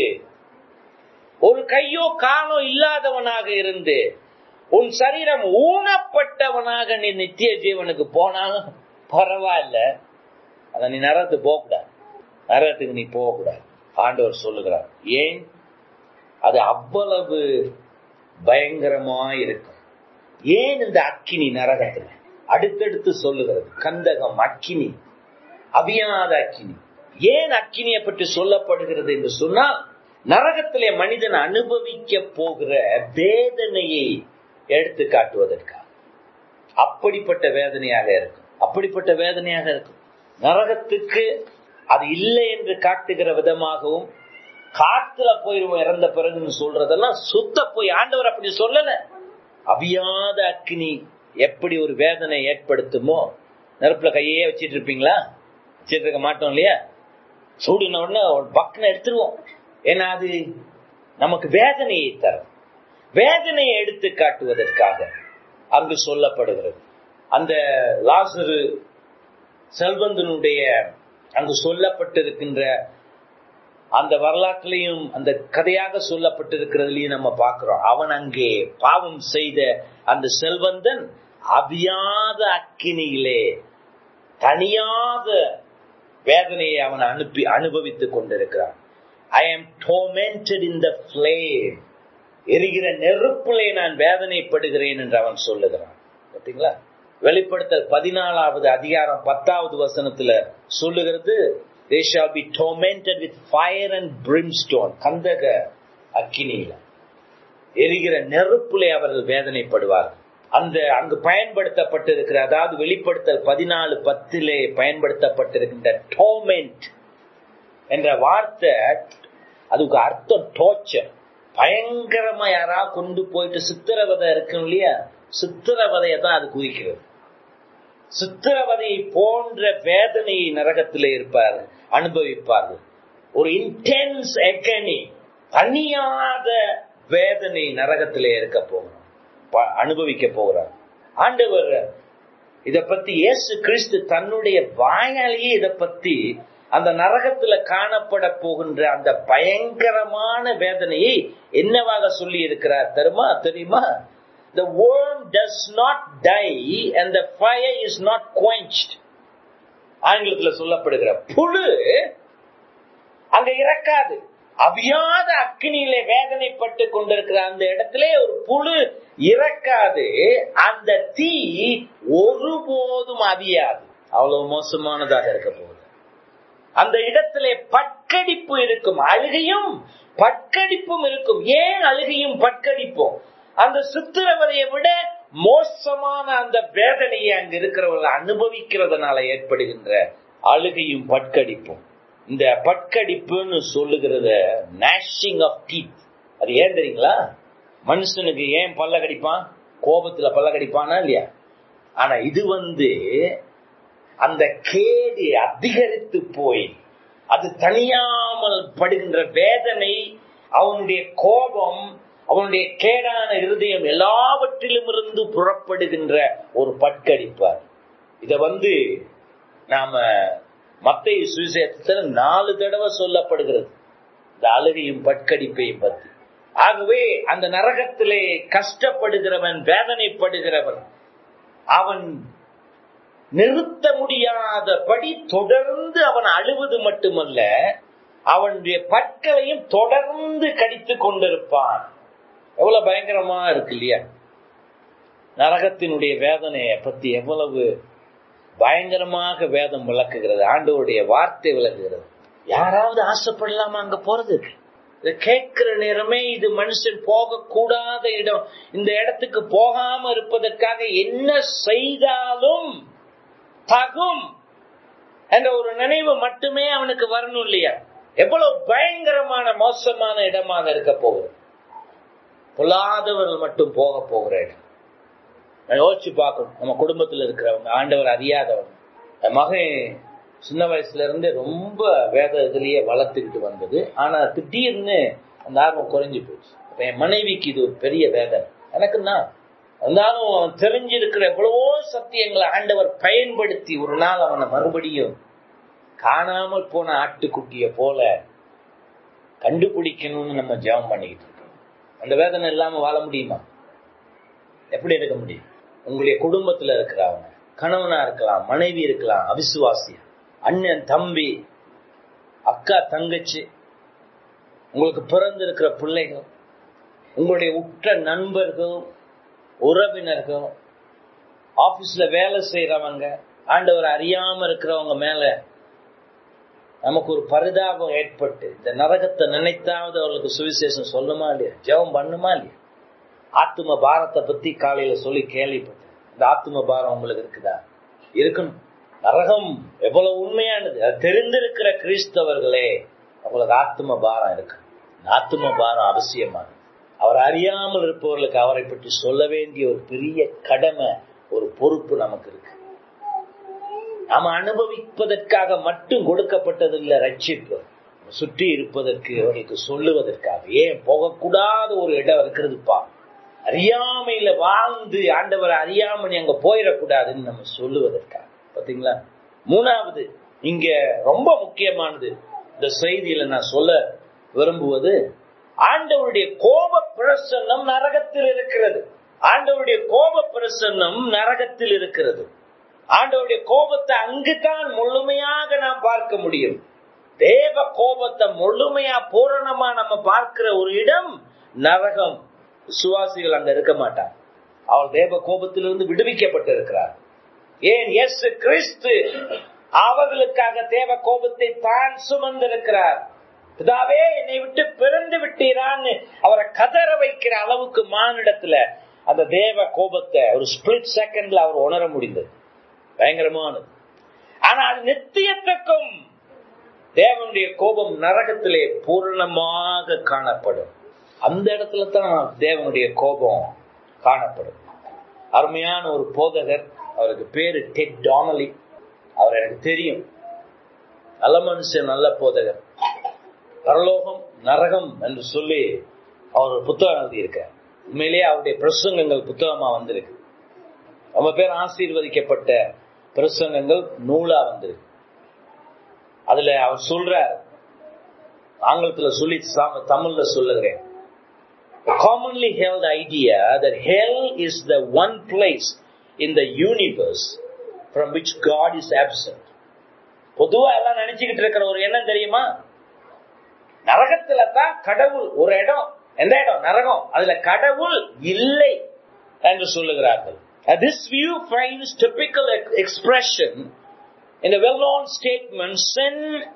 ஒரு கையோ காலோ இல்லாதவனாக இருந்து உன் சரீரம் ஊனப்பட்டவனாக நீ நித்திய ஜீவனுக்கு போனாலும் பரவாயில்ல அத நீ நரகத்துக்கு போகக்கூடாது நரகத்துக்கு நீ போகக்கூடாது ஆண்டவர் சொல்லுகிறார் ஏன் அது அவ்வளவு பயங்கரமா இருக்கும் ஏன் இந்த அக்கினி நரகத்துல அடுத்தடுத்து சொல்லுகிறது கந்தகம் அக்கினி அபியாத அக்கினி ஏன் அக்கினியை பற்றி சொல்லப்படுகிறது என்று சொன்னால் நரகத்திலே மனிதன் அனுபவிக்க போகிற வேதனையை எடுத்து காட்டுவதற்காக அப்படிப்பட்ட வேதனையாக இருக்கும் அப்படிப்பட்ட வேதனையாக இருக்கும் நரகத்துக்கு அது இல்லை என்று காட்டுகிற விதமாகவும் காத்துல போயிருவோம் இறந்த பிறகுன்னு சொல்றதெல்லாம் சுத்த போய் ஆண்டவர் அப்படி சொல்லல அவியாத அக்னி எப்படி ஒரு வேதனை ஏற்படுத்துமோ நெருப்புல கையே வச்சிட்டு இருப்பீங்களா வச்சிட்டு இருக்க மாட்டோம் இல்லையா சூடின உடனே ஒரு பக்கனை எடுத்துருவோம் ஏன்னா அது நமக்கு வேதனையை தரும் வேதனையை எடுத்து காட்டுவதற்காக அங்கு சொல்லப்படுகிறது அந்த லாசரு செல்வந்தனுடைய அங்கு சொல்லப்பட்டிருக்கின்ற அந்த வரலாற்றிலையும் அந்த கதையாக சொல்லப்பட்டிருக்கிறதுலையும் நம்ம பார்க்கிறோம் அவன் அங்கே பாவம் செய்த அந்த செல்வந்தன் அவியாத அக்கினியிலே தனியாத வேதனையை அவன் அனுப்பி அனுபவித்துக் கொண்டிருக்கிறான் ஐ ஆம் டோமெண்டட் இன் த ஃபிளேம் எரிகிற நெருப்பிலே நான் வேதனைப்படுகிறேன் என்று அவன் சொல்லுகிறான் பார்த்தீங்களா வெளிப்படுத்தல் பதினாலாவது அதிகாரம் பத்தாவது வசனத்துல சொல்லுகிறது they shall be tormented with fire and brimstone கந்தக அக்கினியில எரிகிற நெருப்பிலே அவர்கள் வேதனைப்படுவார்கள் அந்த அங்கு பயன்படுத்தப்பட்டிருக்கிற அதாவது வெளிப்படுத்தல் பதினாலு பத்திலே பயன்படுத்தப்பட்டிருக்கின்ற டோமெண்ட் என்ற வார்த்தை அதுக்கு அர்த்தம் டோர்ச்சர் பயங்கரமா யாரா கொண்டு போயிட்டு சித்திரவதை இருக்கும் இல்லையா சித்திரவதையை தான் அது குறிக்கிறது சித்திரவதை போன்ற வேதனையை நரகத்திலே இருப்பார்கள் அனுபவிப்பார்கள் ஒரு இன்டென்ஸ் எகனி தனியாத வேதனை நரகத்திலே இருக்க போகிறோம் அனுபவிக்க போகிறார் ஆண்டவர் இத பத்தி இயேசு கிறிஸ்து தன்னுடைய வாயாலேயே இத பத்தி அந்த நரகத்துல காணப்பட போகின்ற அந்த பயங்கரமான வேதனையை என்னவாக சொல்லி இருக்கிறார் தெரியுமா தெரியுமா the worm does not die and the fire is not quenched ஆங்கிலத்துல சொல்லப்படுகிற புழு அங்க இறக்காது அவியாத அக்னியில வேதனைப்பட்டு கொண்டிருக்கிற அந்த இடத்துல ஒரு புழு இறக்காது அந்த தீ ஒருபோதும் அவியாது அவ்வளவு மோசமானதாக இருக்க போகுது அந்த இடத்திலே பட்கடிப்பு இருக்கும் அழுகையும் பட்கடிப்பும் இருக்கும் ஏன் அழுகையும் பட்கடிப்பும் அந்த சித்திரவதையை விட மோசமான அந்த வேதனையை அங்க இருக்கிறவர்கள் அனுபவிக்கிறதுனால ஏற்படுகின்ற அழுகையும் பட்கடிப்பும் இந்த பட்கடிப்புன்னு சொல்லுகிறத நேஷிங் ஆஃப் டீத் அது ஏன் தெரியுங்களா மனுஷனுக்கு ஏன் பல்ல கடிப்பான் கோபத்துல பல்ல கடிப்பானா இல்லையா ஆனா இது வந்து அந்த கேடு அதிகரித்து போய் அது தனியாமல் படுகின்ற வேதனை அவனுடைய கோபம் அவனுடைய கேடான இருதயம் எல்லாவற்றிலும் இருந்து புறப்படுகின்ற ஒரு பட்கடிப்பார் இத வந்து நாம மத்திய சுவிசேஷத்துல நாலு தடவை சொல்லப்படுகிறது இந்த அழுகையும் பட்கடிப்பையும் பத்தி ஆகவே அந்த நரகத்திலே கஷ்டப்படுகிறவன் வேதனைப்படுகிறவன் அவன் நிறுத்த முடியாதபடி தொடர்ந்து அவன் அழுவது மட்டுமல்ல அவனுடைய பற்களையும் தொடர்ந்து கடித்து கொண்டிருப்பான் எவ்வளவு பயங்கரமா இருக்கு இல்லையா நரகத்தினுடைய வேதனையை பத்தி எவ்வளவு பயங்கரமாக வேதம் விளக்குகிறது ஆண்டவருடைய வார்த்தை விளக்குகிறது யாராவது ஆசைப்படலாமா அங்க போறதுக்கு இதை கேட்கிற நேரமே இது மனுஷன் போகக்கூடாத இடம் இந்த இடத்துக்கு போகாம இருப்பதற்காக என்ன செய்தாலும் தகும் என்ற ஒரு நினைவு மட்டுமே அவனுக்கு வரணும் இல்லையா எவ்வளவு பயங்கரமான மோசமான இடமாக இருக்க போகுது பொல்லாதவர்கள் மட்டும் போக போகிற இடம் யோசிச்சு பார்க்கணும் நம்ம குடும்பத்தில் இருக்கிறவங்க ஆண்டவர் அறியாதவங்க என் மகன் சின்ன வயசுல இருந்து ரொம்ப வேத இதுலயே வளர்த்துக்கிட்டு வந்தது ஆனா திடீர்னு அந்த ஆர்வம் குறைஞ்சு போச்சு அப்ப என் மனைவிக்கு இது ஒரு பெரிய வேதனை எனக்குன்னா இருந்தாலும் அவன் தெரிஞ்சிருக்கிற எவ்வளவோ சத்தியங்களை ஆண்டவர் பயன்படுத்தி ஒரு நாள் அவனை மறுபடியும் காணாமல் போன ஆட்டுக்குட்டிய போல கண்டுபிடிக்கணும்னு நம்ம ஜெபம் பண்ணிக்கிட்டு இருக்கோம் அந்த வேதனை இல்லாம வாழ முடியுமா எப்படி இருக்க முடியும் உங்களுடைய குடும்பத்துல இருக்கிறவங்க கணவனா இருக்கலாம் மனைவி இருக்கலாம் அவிசுவாசியா அண்ணன் தம்பி அக்கா தங்கச்சி உங்களுக்கு பிறந்திருக்கிற பிள்ளைகள் உங்களுடைய உற்ற நண்பர்கள் உறவினர்கள் ஆபீஸ்ல வேலை செய்யறவங்க ஆண்டவர் அறியாம இருக்கிறவங்க மேல நமக்கு ஒரு பரிதாபம் ஏற்பட்டு இந்த நரகத்தை நினைத்தாவது அவர்களுக்கு சுவிசேஷம் சொல்லுமா இல்லையா ஜெபம் பண்ணுமா இல்லையா ஆத்தும பாரத்தை பத்தி காலையில சொல்லி கேள்விப்பட்டேன் இந்த ஆத்தும பாரம் உங்களுக்கு இருக்குதா இருக்கணும் நரகம் எவ்வளவு உண்மையானது அது தெரிந்திருக்கிற கிறிஸ்தவர்களே உங்களுக்கு ஆத்தும பாரம் இருக்கு ஆத்தும பாரம் அவசியமானது அவர் அறியாமல் இருப்பவர்களுக்கு அவரை பற்றி சொல்ல வேண்டிய ஒரு பெரிய கடமை ஒரு பொறுப்பு நமக்கு இருக்கு நாம அனுபவிப்பதற்காக மட்டும் கொடுக்கப்பட்டதில்லை ரட்சிப்பு சுற்றி இருப்பதற்கு அவர்களுக்கு சொல்லுவதற்காக ஏன் போகக்கூடாத ஒரு இடம் இருக்கிறதுப்பா அறியாமையில வாழ்ந்து ஆண்டவர் அறியாம அங்க போயிடக்கூடாதுன்னு நம்ம சொல்லுவதற்காக பாத்தீங்களா மூணாவது இங்க ரொம்ப முக்கியமானது இந்த செய்தியில நான் சொல்ல விரும்புவது ஆண்டவருடைய கோப பிரசன்னம் நரகத்தில் இருக்கிறது ஆண்டவருடைய கோப பிரசன்னம் நரகத்தில் இருக்கிறது ஆண்டவருடைய கோபத்தை அங்குதான் முழுமையாக நாம் பார்க்க முடியும் தேவ கோபத்தை முழுமையா பூரணமா நம்ம பார்க்கிற ஒரு இடம் நரகம் சுவாசிகள் அங்க இருக்க மாட்டார் அவர் தேவ கோபத்திலிருந்து விடுவிக்கப்பட்டு இருக்கிறார் ஏன் எஸ் கிறிஸ்து அவர்களுக்காக தேவ கோபத்தை தான் சுமந்திருக்கிறார் பிதாவே என்னை விட்டு பிறந்து விட்டீரான்னு அவரை கதற வைக்கிற அளவுக்கு மானிடத்துல அந்த தேவ கோபத்தை ஒரு ஸ்பிளிட் செகண்ட்ல அவர் உணர முடிந்தது பயங்கரமானது ஆனா அது நித்தியத்துக்கும் தேவனுடைய கோபம் நரகத்திலே பூர்ணமாக காணப்படும் அந்த இடத்துல தான் தேவனுடைய கோபம் காணப்படும் அருமையான ஒரு போதகர் அவருக்கு பேரு டெட் டானலி அவர் எனக்கு தெரியும் நல்ல மனுஷன் நல்ல போதகர் பரலோகம் நரகம் என்று சொல்லி அவர் ஒரு புத்தகம் எழுதியிருக்கார் உண்மையிலேயே அவருடைய பிரசங்கங்கள் புத்தகமா வந்திருக்கு ரொம்ப பேர் ஆசீர்வதிக்கப்பட்ட பிரசங்கங்கள் நூலா வந்திருக்கு அதுல அவர் சொல்றார் ஆங்கிலத்துல சொல்லி தமிழ்ல சொல்லுகிறேன் commonly held idea that hell is the one place in the universe from which God is absent. பொதுவா எல்லாம் நினைச்சுக்கிட்டு இருக்கிற ஒரு எண்ணம் தெரியுமா நரகத்துல தான் கடவுள் ஒரு இடம் எந்த இடம் நரகம் அதுல கடவுள் இல்லை என்று சொல்லுகிறார்கள் this view finds typical expression in the well-known statement sin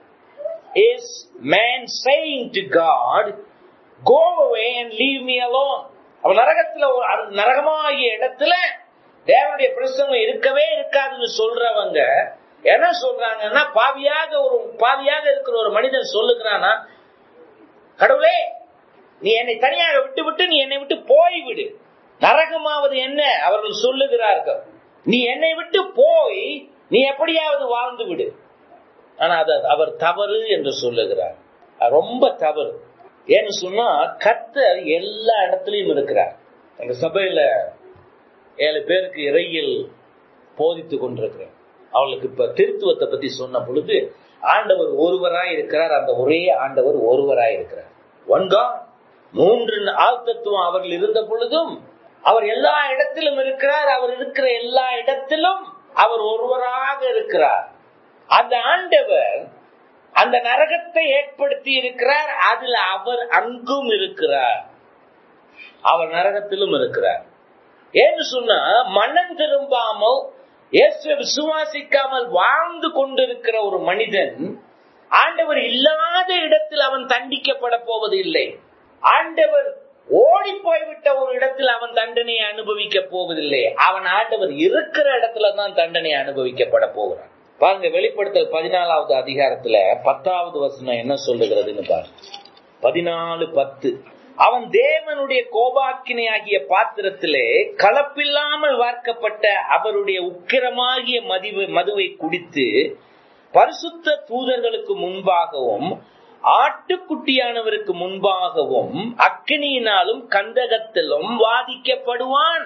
is man saying to God go away and leave me alone அப்ப நரகத்துல நரகமாகிய இடத்துல தேவனுடைய பிரசங்கம் இருக்கவே இருக்காதுன்னு சொல்றவங்க என்ன சொல்றாங்கன்னா பாவியாக ஒரு பாவியாக இருக்கிற ஒரு மனிதன் சொல்லுகிறானா கடவுளே நீ என்னை தனியாக விட்டு விட்டு நீ என்னை விட்டு போய்விடு நரகமாவது என்ன அவர்கள் சொல்லுகிறார்கள் நீ என்னை விட்டு போய் நீ எப்படியாவது வாழ்ந்து விடு ஆனா அது அவர் தவறு என்று சொல்லுகிறார் ரொம்ப தவறு ஏன்னு சொன்னா கத்தர் எல்லா இடத்துலயும் இருக்கிறார் எங்க சபையில ஏழு பேருக்கு இறையில் போதித்து கொண்டிருக்கிறேன் அவளுக்கு இப்ப திருத்துவத்தை பத்தி சொன்ன பொழுது ஆண்டவர் ஒருவராய் இருக்கிறார் அந்த ஒரே ஆண்டவர் ஒருவராய் இருக்கிறார் ஒன்கா மூன்று ஆள் தத்துவம் அவர்கள் இருந்த பொழுதும் அவர் எல்லா இடத்திலும் இருக்கிறார் அவர் இருக்கிற எல்லா இடத்திலும் அவர் ஒருவராக இருக்கிறார் அந்த ஆண்டவர் அந்த நரகத்தை ஏற்படுத்தி இருக்கிறார் அதுல அவர் அங்கும் இருக்கிறார் அவர் நரகத்திலும் இருக்கிறார் ஏன்னு சொன்னா மனம் திரும்பாமல் இயேசுவை விசுவாசிக்காமல் வாழ்ந்து கொண்டிருக்கிற ஒரு மனிதன் ஆண்டவர் இல்லாத இடத்தில் அவன் தண்டிக்கப்பட போவது இல்லை ஆண்டவர் ஓடி போய்விட்ட ஒரு இடத்தில் அவன் தண்டனையை அனுபவிக்க போவதில்லை அவன் ஆண்டவர் இருக்கிற இடத்துல தான் தண்டனை அனுபவிக்கப்பட போகிறான் பாருங்க வெளிப்படுத்தல் பதினாலாவது அதிகாரத்துல பத்தாவது வசனம் என்ன சொல்லுகிறதுன்னு பாருங்க பதினாலு பத்து அவன் தேவனுடைய கோபாக்கினை ஆகிய பாத்திரத்திலே கலப்பில்லாமல் வார்க்கப்பட்ட அவருடைய உக்கிரமாகிய மதிவு மதுவை குடித்து பரிசுத்த தூதர்களுக்கு முன்பாகவும் ஆட்டுக்குட்டியானவருக்கு முன்பாகவும் அக்கினியினாலும் கந்தகத்திலும் வாதிக்கப்படுவான்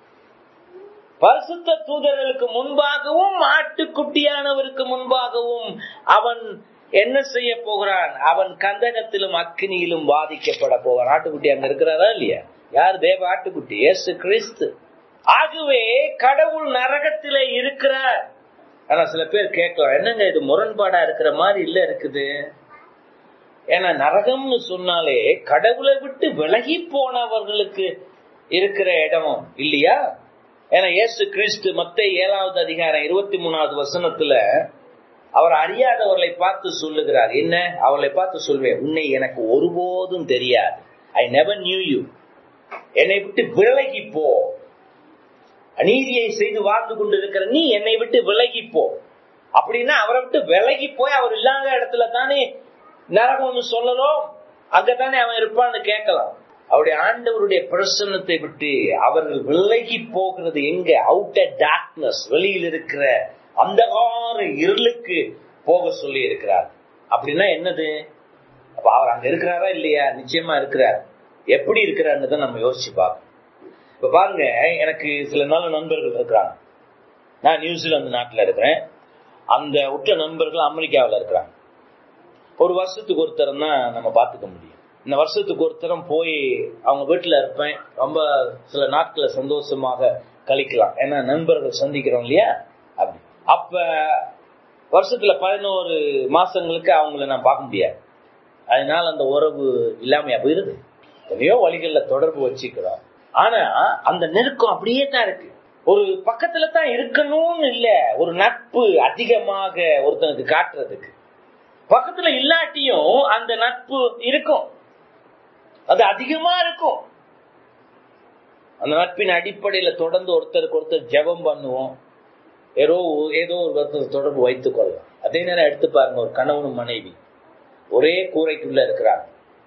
பரிசுத்த தூதர்களுக்கு முன்பாகவும் ஆட்டுக்குட்டியானவருக்கு முன்பாகவும் அவன் என்ன செய்ய போகிறான் அவன் கந்தகத்திலும் அக்கினியிலும் வாதிக்கப்பட போவான் ஆட்டுக்குட்டி அங்க இருக்கிறாரா இல்லையா யார் தேவ ஆட்டுக்குட்டி எஸ் கிறிஸ்து ஆகவே கடவுள் நரகத்திலே இருக்கிறார் ஆனா சில பேர் கேட்கலாம் என்னங்க இது முரண்பாடா இருக்கிற மாதிரி இல்ல இருக்குது ஏன்னா நரகம்னு சொன்னாலே கடவுளை விட்டு விலகி போனவர்களுக்கு இருக்கிற இடம் இல்லையா ஏன்னா இயேசு கிறிஸ்து மத்த ஏழாவது அதிகாரம் இருபத்தி மூணாவது வசனத்துல அவர் அறியாதவர்களை பார்த்து சொல்லுகிறார் என்ன அவர்களை பார்த்து சொல்வேன் உன்னை எனக்கு ஒருபோதும் தெரியாது ஐ நெவர் நியூ யூ என்னை விட்டு விலகி போ அநீதியை செய்து வாழ்ந்து கொண்டிருக்கிற நீ என்னை விட்டு விலகி போ அப்படின்னா அவரை விட்டு விலகி போய் அவர் இல்லாத இடத்துல தானே நரகம்னு சொல்லணும் அங்கதானே அவன் இருப்பான்னு கேட்கலாம் அவருடைய ஆண்டவருடைய பிரசன்னத்தை விட்டு அவர்கள் விலகி போகிறது எங்க அவுட் டார்க்னஸ் வெளியில் இருக்கிற அந்தகார இருளுக்கு போக சொல்லி இருக்கிறார் அப்படின்னா என்னது அப்ப அவர் அங்க இருக்கிறாரா இல்லையா நிச்சயமா இருக்கிறார் எப்படி இருக்கிறாருன்னு தான் நம்ம யோசிச்சு பார்க்கணும் இப்ப பாருங்க எனக்கு சில நல்ல நண்பர்கள் இருக்கிறாங்க நான் நியூசிலாந்து நாட்டில் இருக்கிறேன் அந்த உற்ற நண்பர்கள் அமெரிக்காவில் இருக்கிறாங்க ஒரு வருஷத்துக்கு ஒருத்தரம் தான் நம்ம பார்த்துக்க முடியும் இந்த வருஷத்துக்கு ஒருத்தரம் போய் அவங்க வீட்டில் இருப்பேன் ரொம்ப சில நாட்களை சந்தோஷமாக கழிக்கலாம் ஏன்னா நண்பர்கள் சந்திக்கிறோம் இல்லையா அப்படி அப்ப வருஷத்துல பதினோரு மாசங்களுக்கு அவங்கள நான் பார்க்க முடியாது அதனால அந்த உறவு இல்லாமையா போயிருது எத்தனையோ வழிகள்ல தொடர்பு வச்சுக்கிறோம் ஆனா அந்த நெருக்கம் அப்படியே தான் இருக்கு ஒரு பக்கத்துல தான் இருக்கணும்னு இல்ல ஒரு நட்பு அதிகமாக ஒருத்தனுக்கு காட்டுறதுக்கு பக்கத்துல இல்லாட்டியும் அந்த நட்பு இருக்கும் அது அதிகமா இருக்கும் அந்த நட்பின் அடிப்படையில தொடர்ந்து ஒருத்தருக்கு ஒருத்தர் ஜெபம் பண்ணுவோம் ஏதோ ஏதோ ஒரு ஒருத்தர் தொடர்பு வைத்துக் கொள்ளலாம் அதே நேரம் எடுத்து பாருங்க ஒரு கணவனும் மனைவி ஒரே கூரைக்குள்ள இருக்கிறாங்க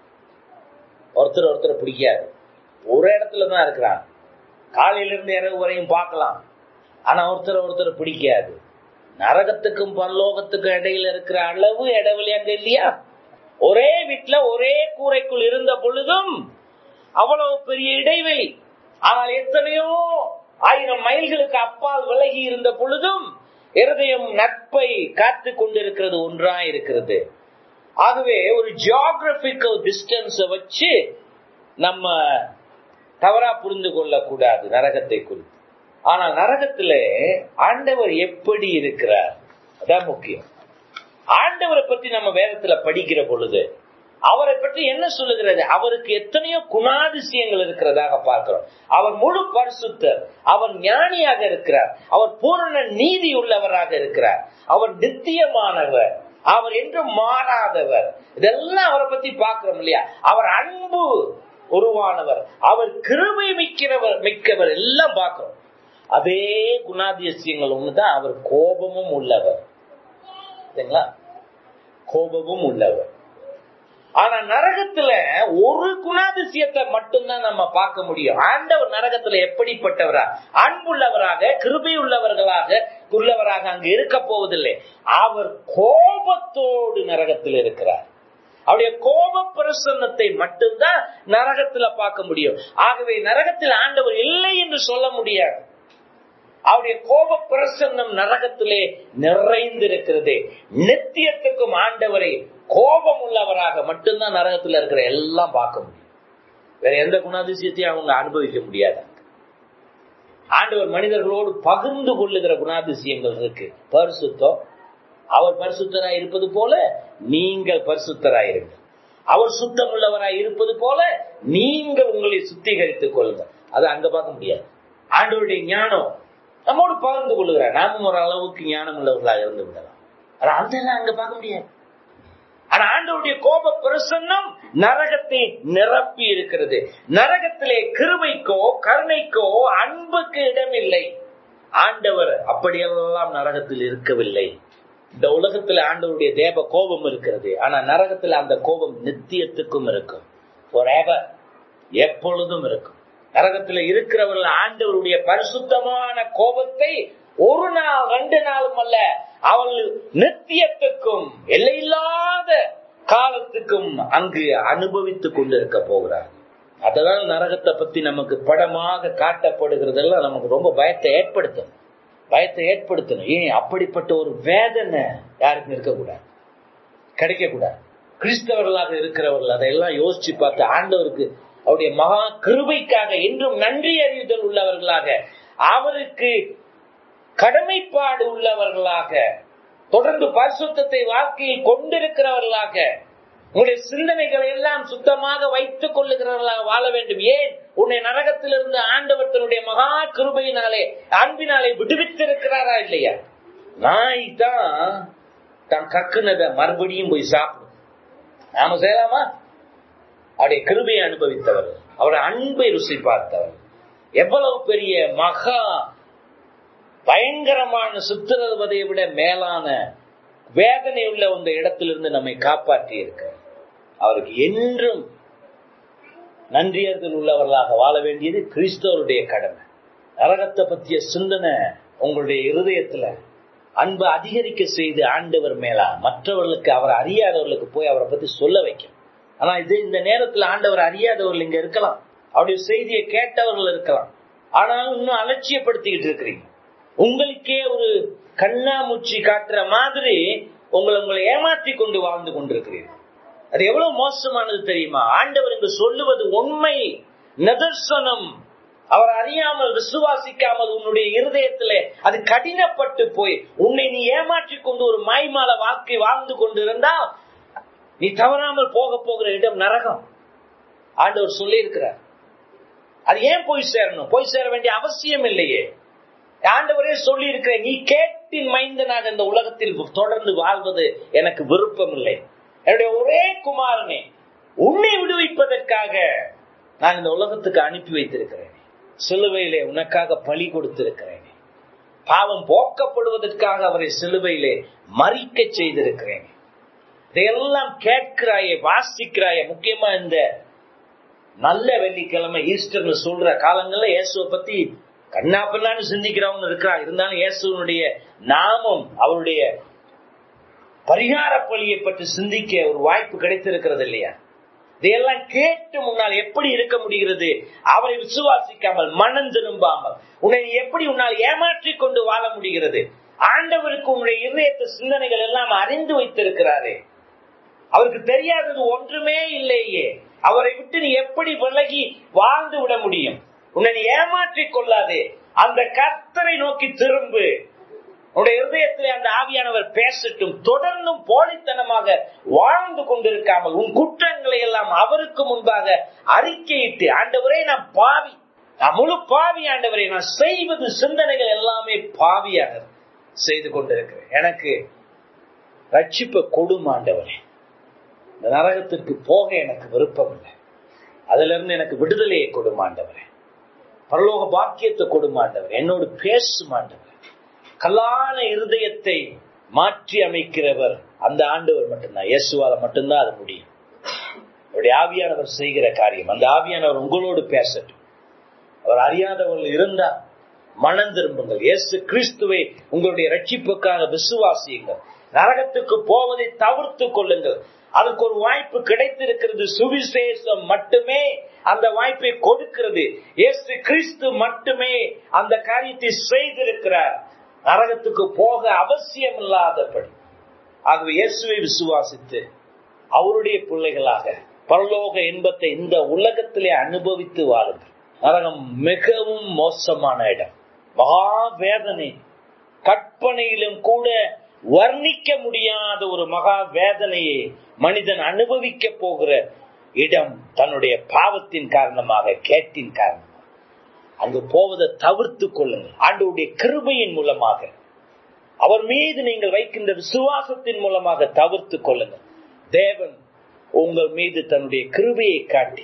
ஒருத்தர் ஒருத்தர் பிடிக்காது ஒரு இடத்துல தான் இருக்கிறாங்க காலையில இருந்து இரவு வரையும் பார்க்கலாம் ஆனா ஒருத்தர் ஒருத்தர் பிடிக்காது நரகத்துக்கும் பரலோகத்துக்கும் இடையில இருக்கிற அளவு இடைவெளி அங்க இல்லையா ஒரே வீட்டுல ஒரே கூரைக்குள் இருந்த பொழுதும் அவ்வளவு பெரிய இடைவெளி ஆனால் எத்தனையோ ஆயிரம் மைல்களுக்கு அப்பால் விலகி இருந்த பொழுதும் இருதயம் நட்பை காத்து கொண்டிருக்கிறது ஒன்றா இருக்கிறது ஆகவே ஒரு ஜியாகிரபிக்கல் டிஸ்டன்ஸ வச்சு நம்ம தவறா புரிந்து கொள்ளக்கூடாது நரகத்தை குறித்து ஆனால் நரகத்துல ஆண்டவர் எப்படி இருக்கிறார் அதான் முக்கியம் ஆண்டவரை பற்றி நம்ம வேதத்துல படிக்கிற பொழுது அவரை பற்றி என்ன சொல்லுகிறது அவருக்கு எத்தனையோ குணாதிசயங்கள் இருக்கிறதாக பார்க்கிறோம் அவர் முழு பரிசுத்தர் அவர் ஞானியாக இருக்கிறார் அவர் பூரண நீதி உள்ளவராக இருக்கிறார் அவர் நித்தியமானவர் அவர் என்றும் மாறாதவர் இதெல்லாம் அவரை பத்தி பார்க்கிறோம் இல்லையா அவர் அன்பு உருவானவர் அவர் கிருபை மிக்கிறவர் மிக்கவர் எல்லாம் பார்க்கிறோம் அதே குணாதிசயங்கள் ஒண்ணுதான் அவர் கோபமும் உள்ளவர் சரிங்களா கோபமும் உள்ளவர் ஆனா நரகத்துல ஒரு குணாதிசயத்தை மட்டும்தான் நம்ம பார்க்க முடியும் ஆண்டவர் நரகத்துல எப்படிப்பட்டவரா அன்புள்ளவராக கிருபை உள்ளவர்களாக உள்ளவராக அங்கு இருக்க போவதில்லை அவர் கோபத்தோடு நரகத்தில் இருக்கிறார் அவருடைய கோப பிரசன்னத்தை மட்டும்தான் நரகத்துல பார்க்க முடியும் ஆகவே நரகத்தில் ஆண்டவர் இல்லை என்று சொல்ல முடியாது அவருடைய கோப பிரசன்னம் நரகத்திலே நிறைந்திருக்கிறது நித்தியத்துக்கும் ஆண்டவரை கோபம் உள்ளவராக மட்டும்தான் நரகத்தில் இருக்கிற எல்லாம் பார்க்க முடியும் வேற எந்த குணாதிசயத்தையும் அவங்க அனுபவிக்க முடியாது ஆண்டவர் மனிதர்களோடு பகிர்ந்து கொள்ளுகிற குணாதிசயங்கள் இருக்கு பரிசுத்தம் அவர் பரிசுத்தராய் இருப்பது போல நீங்கள் பரிசுத்தராயிருங்கள் அவர் சுத்தம் உள்ளவராய் இருப்பது போல நீங்கள் உங்களை சுத்திகரித்துக் கொள்ளுங்க அதை அங்க பார்க்க முடியாது ஆண்டவருடைய ஞானம் நம்மோடு பகிர்ந்து கொள்ளுகிறார் நாமும் ஒரு அளவுக்கு ஞானம் உள்ளவர்களாக இருந்து விடலாம் ஆனா அந்த அங்க பார்க்க முடியாது ஆனா ஆண்டவருடைய கோப பிரசன்னம் நரகத்தை நிரப்பி இருக்கிறது நரகத்திலே கிருபைக்கோ கருணைக்கோ அன்புக்கு இடமில்லை ஆண்டவர் அப்படியெல்லாம் நரகத்தில் இருக்கவில்லை இந்த உலகத்துல ஆண்டவருடைய தேவ கோபம் இருக்கிறது ஆனா நரகத்துல அந்த கோபம் நித்தியத்துக்கும் இருக்கும் எப்பொழுதும் இருக்கும் நரகத்துல இருக்கிறவர்கள் ஆண்டவருடைய பரிசுத்தமான கோபத்தை ஒரு நாள் ரெண்டு நாளும் அல்ல அவள் நித்தியத்துக்கும் எல்லையில்லாத காலத்துக்கும் அங்கு அனுபவித்துக் கொண்டிருக்க போகிறார் அதனால் நரகத்தை பத்தி நமக்கு படமாக காட்டப்படுகிறதெல்லாம் நமக்கு ரொம்ப பயத்தை ஏற்படுத்தும் பயத்தை ஏற்படுத்தணும் ஏன் அப்படிப்பட்ட ஒரு வேதனை யாருக்கும் இருக்கக்கூடாது கிடைக்க கூடாது கிறிஸ்தவர்களாக இருக்கிறவர்கள் அதையெல்லாம் யோசிச்சு பார்த்து ஆண்டவருக்கு அவருடைய மகா கிருபைக்காக என்றும் நன்றி அறிவுதல் உள்ளவர்களாக அவருக்கு கடமைப்பாடு உள்ளவர்களாக தொடர்ந்து பரிசுத்தத்தை வாழ்க்கையில் கொண்டிருக்கிறவர்களாக உங்களுடைய சிந்தனைகளை எல்லாம் சுத்தமாக வைத்துக் கொள்ளுகிறவர்களாக வாழ வேண்டும் ஏன் உன்னை நரகத்திலிருந்து ஆண்டவர் தன்னுடைய மகா கிருபையினாலே அன்பினாலே விடுவித்திருக்கிறாரா இல்லையா நாய் தான் தான் கக்குனத மறுபடியும் போய் சாப்பிடும் நாம செய்யலாமா அவருடைய கிருபையை அனுபவித்தவர் அவருடைய அன்பை ருசி பார்த்தவர் எவ்வளவு பெரிய மகா பயங்கரமான சித்திரவதையை விட மேலான வேதனை உள்ள அந்த இடத்திலிருந்து நம்மை காப்பாற்றி இருக்க அவருக்கு என்றும் நன்றியர்கள் உள்ளவர்களாக வாழ வேண்டியது கிறிஸ்தவருடைய கடமை நரகத்தை பற்றிய சிந்தனை உங்களுடைய இருதயத்துல அன்பு அதிகரிக்க செய்து ஆண்டவர் மேலா மற்றவர்களுக்கு அவர் அறியாதவர்களுக்கு போய் அவரை பத்தி சொல்ல வைக்கும் ஆனா இது இந்த நேரத்துல ஆண்டவர் அறியாதவர்கள் இங்க இருக்கலாம் அவருடைய செய்தியை கேட்டவர்கள் இருக்கலாம் ஆனாலும் இன்னும் அலட்சியப்படுத்திக்கிட்டு இருக்கிறீங்க உங்களுக்கே ஒரு கண்ணாமூச்சி காட்டுற மாதிரி உங்களை உங்களை ஏமாற்றி கொண்டு வாழ்ந்து கொண்டிருக்கிறீர்கள் அது எவ்வளவு மோசமானது தெரியுமா ஆண்டவர் இங்கு சொல்லுவது உண்மை நிதர்சனம் அவர் அறியாமல் விசுவாசிக்காமல் உன்னுடைய இருதயத்திலே அது கடினப்பட்டு போய் உன்னை நீ ஏமாற்றி கொண்டு ஒரு மாய்மால வாழ்க்கை வாழ்ந்து கொண்டிருந்தால் நீ தவறாமல் போக போகிற இடம் நரகம் ஆண்டவர் சொல்லி இருக்கிறார் அது ஏன் போய் சேரணும் போய் சேர வேண்டிய அவசியம் இல்லையே ஆண்டவரே சொல்லி இருக்கிற நீ கேட்க கேட்டின் மைந்தனாக இந்த உலகத்தில் தொடர்ந்து வாழ்வது எனக்கு விருப்பம் இல்லை என்னுடைய ஒரே குமாரனே உன்னை விடுவிப்பதற்காக நான் இந்த உலகத்துக்கு அனுப்பி வைத்திருக்கிறேன் சிலுவையிலே உனக்காக பலி கொடுத்திருக்கிறேன் பாவம் போக்கப்படுவதற்காக அவரை சிலுவையிலே மறிக்க செய்திருக்கிறேன் இதையெல்லாம் கேட்கிறாயே வாசிக்கிறாயே முக்கியமா இந்த நல்ல வெள்ளிக்கிழமை ஈஸ்டர்னு சொல்ற காலங்கள்ல இயேசுவை பத்தி கண்ணா பின்னான்னு சிந்திக்கிறவங்க இருக்கிறா இருந்தாலும் இயேசுவனுடைய நாமம் அவருடைய பரிகார பலியை பற்றி சிந்திக்க ஒரு வாய்ப்பு கிடைத்திருக்கிறது இல்லையா இதையெல்லாம் கேட்டு முன்னால் எப்படி இருக்க முடிகிறது அவரை விசுவாசிக்காமல் மனம் திரும்பாமல் உன்னை எப்படி உன்னால் ஏமாற்றி கொண்டு வாழ முடிகிறது ஆண்டவருக்கு உன்னுடைய இதயத்து சிந்தனைகள் எல்லாம் அறிந்து வைத்திருக்கிறாரே அவருக்கு தெரியாதது ஒன்றுமே இல்லையே அவரை விட்டு நீ எப்படி விலகி வாழ்ந்து விட முடியும் உன்னை நீ ஏமாற்றிக் கொள்ளாதே அந்த கர்த்தரை நோக்கி திரும்பு உன்னுடைய இருதயத்திலே அந்த ஆவியானவர் பேசட்டும் தொடர்ந்தும் போலித்தனமாக வாழ்ந்து கொண்டிருக்காமல் உன் குற்றங்களை எல்லாம் அவருக்கு முன்பாக அறிக்கையிட்டு ஆண்டவரே நான் பாவி நான் முழு பாவி ஆண்டவரே நான் செய்வது சிந்தனைகள் எல்லாமே பாவியாக செய்து கொண்டிருக்கிறேன் எனக்கு ரட்சிப்ப கொடும் ஆண்டவரே இந்த நரகத்திற்கு போக எனக்கு விருப்பம் இல்லை அதுல இருந்து எனக்கு விடுதலையை கொடுமாண்டவரே பரலோக பாக்கியத்தை கொடுமாண்டவர் என்னோடு பேசுமாண்டவர் கல்லான இருதயத்தை மாற்றி அமைக்கிறவர் அந்த ஆண்டவர் மட்டும்தான் இயேசுவால மட்டும்தான் அது முடியும் அவருடைய ஆவியானவர் செய்கிற காரியம் அந்த ஆவியானவர் உங்களோடு பேசட்டும் அவர் அறியாதவர்கள் இருந்தால் மனம் திரும்புங்கள் இயேசு கிறிஸ்துவை உங்களுடைய ரட்சிப்புக்காக விசுவாசியுங்கள் நரகத்துக்கு போவதை தவிர்த்து கொள்ளுங்கள் அதுக்கு ஒரு வாய்ப்பு கிடைத்திருக்கிறது சுவிசேஷம் மட்டுமே அந்த வாய்ப்பை கொடுக்கிறது இயேசு கிறிஸ்து மட்டுமே அந்த காரியத்தை செய்திருக்கிறார் நரகத்துக்கு போக அவசியம் இல்லாதபடி ஆகவே இயேசுவை விசுவாசித்து அவருடைய பிள்ளைகளாக பரலோக இன்பத்தை இந்த உலகத்திலே அனுபவித்து வாழுங்கள் நரகம் மிகவும் மோசமான இடம் மகா வேதனை கற்பனையிலும் கூட வர்ணிக்க முடியாத ஒரு மகா வேதனையை மனிதன் அனுபவிக்க போகிற இடம் தன்னுடைய பாவத்தின் காரணமாக கேட்டின் காரணமாக அங்கு போவதை தவிர்த்து கொள்ளுங்கள் ஆண்டவுடைய கிருபையின் மூலமாக அவர் மீது நீங்கள் வைக்கின்ற விசுவாசத்தின் மூலமாக தவிர்த்து கொள்ளுங்கள் தேவன் உங்கள் மீது தன்னுடைய கிருபையை காட்டி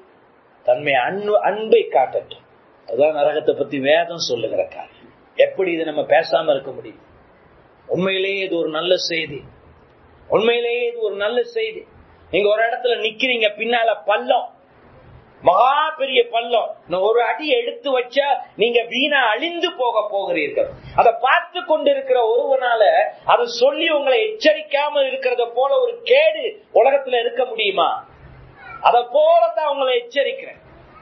தன்மை அன்பு அன்பை காட்டட்டும் அதுதான் நரகத்தை பத்தி வேதம் சொல்லுகிற காரியம் எப்படி இதை நம்ம பேசாம இருக்க முடியும் உண்மையிலேயே இது ஒரு நல்ல செய்தி உண்மையிலேயே இது ஒரு நல்ல செய்தி நீங்க ஒரு இடத்துல நிக்கிறீங்க பின்னால பள்ளம் மகா பெரிய பள்ளம் ஒரு அடி எடுத்து வச்சா நீங்க வீணா அழிந்து போக போகிறீர்கள் அதை பார்த்து கொண்டிருக்கிற ஒருவனால அதை சொல்லி உங்களை எச்சரிக்காமல் இருக்கிறத போல ஒரு கேடு உலகத்துல இருக்க முடியுமா அத போலதான் உங்களை எச்சரிக்கிறேன்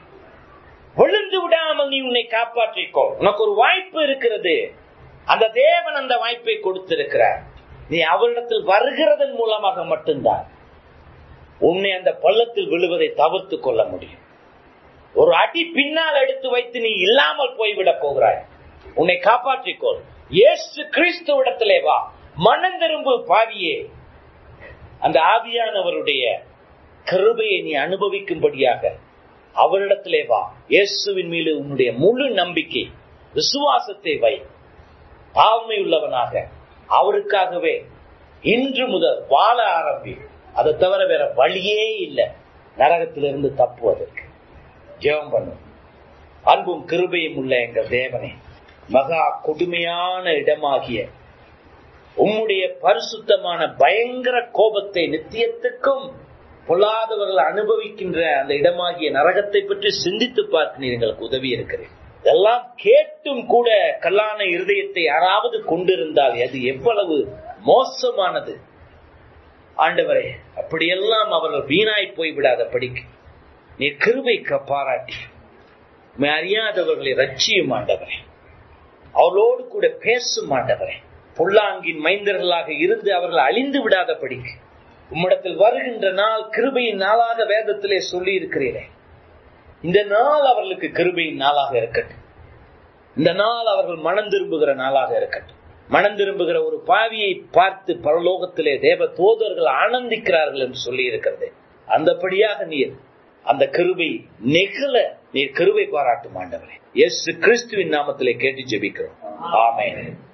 விழுந்து விடாமல் நீ உன்னை காப்பாற்றிக்கோ உனக்கு ஒரு வாய்ப்பு இருக்கிறது அந்த தேவன் அந்த வாய்ப்பை கொடுத்திருக்கிறார் நீ அவரிடத்தில் வருகிறதன் மூலமாக மட்டும்தான் உன்னை அந்த பள்ளத்தில் விழுவதை தவிர்த்து கொள்ள முடியும் ஒரு அடி பின்னால் எடுத்து வைத்து நீ இல்லாமல் போய்விட போகிறாய் உன்னை காப்பாற்றிக்கொள் இயேசு கிறிஸ்துவிடத்திலே வா மனம் திரும்பு பாவியே அந்த ஆவியானவருடைய கருபையை நீ அனுபவிக்கும்படியாக அவரிடத்திலே வா இயேசுவின் மீது உன்னுடைய முழு நம்பிக்கை விசுவாசத்தை வை தாழ்மை உள்ளவனாக அவருக்காகவே இன்று முதல் வாழ ஆரம்பி அதை தவிர வேற வழியே இல்லை நரகத்திலிருந்து தப்புவதற்கு ஜெபம் பண்ணும் அன்பும் கிருபையும் உள்ள எங்கள் தேவனே மகா கொடுமையான இடமாகிய உம்முடைய பரிசுத்தமான பயங்கர கோபத்தை நித்தியத்துக்கும் பொல்லாதவர்கள் அனுபவிக்கின்ற அந்த இடமாகிய நரகத்தை பற்றி சிந்தித்து பார்க்க நீர் எங்களுக்கு உதவி இருக்கிறேன் இதெல்லாம் கேட்டும் கூட கல்லான இருதயத்தை யாராவது கொண்டிருந்தால் அது எவ்வளவு மோசமானது ஆண்டவரே அப்படியெல்லாம் அவர்கள் வீணாய் போய்விடாத படிக்க நீ கிருபை பாராட்டி அறியாதவர்களை ரட்சியும் ஆண்டவரே அவளோடு கூட பேசும் ஆண்டவரே புல்லாங்கின் மைந்தர்களாக இருந்து அவர்கள் அழிந்து விடாத படிக்க உம்மிடத்தில் வருகின்ற நாள் கிருபையின் நாளாக வேதத்திலே சொல்லி இருக்கிறீரே இந்த நாள் அவர்களுக்கு கிருபையின் நாளாக இருக்கட்டும் இந்த நாள் அவர்கள் மனம் திரும்புகிற நாளாக இருக்கட்டும் மனம் திரும்புகிற ஒரு பாவியை பார்த்து பரலோகத்திலே தேவ தோதர்கள் ஆனந்திக்கிறார்கள் என்று சொல்லி இருக்கிறது அந்தபடியாக நீர் அந்த கிருபை நெகிழ நீர் கிருபை பாராட்டும் ஆண்டவரே எஸ் கிறிஸ்துவின் நாமத்திலே கேட்டு ஜெபிக்கிறோம் ஆமேன்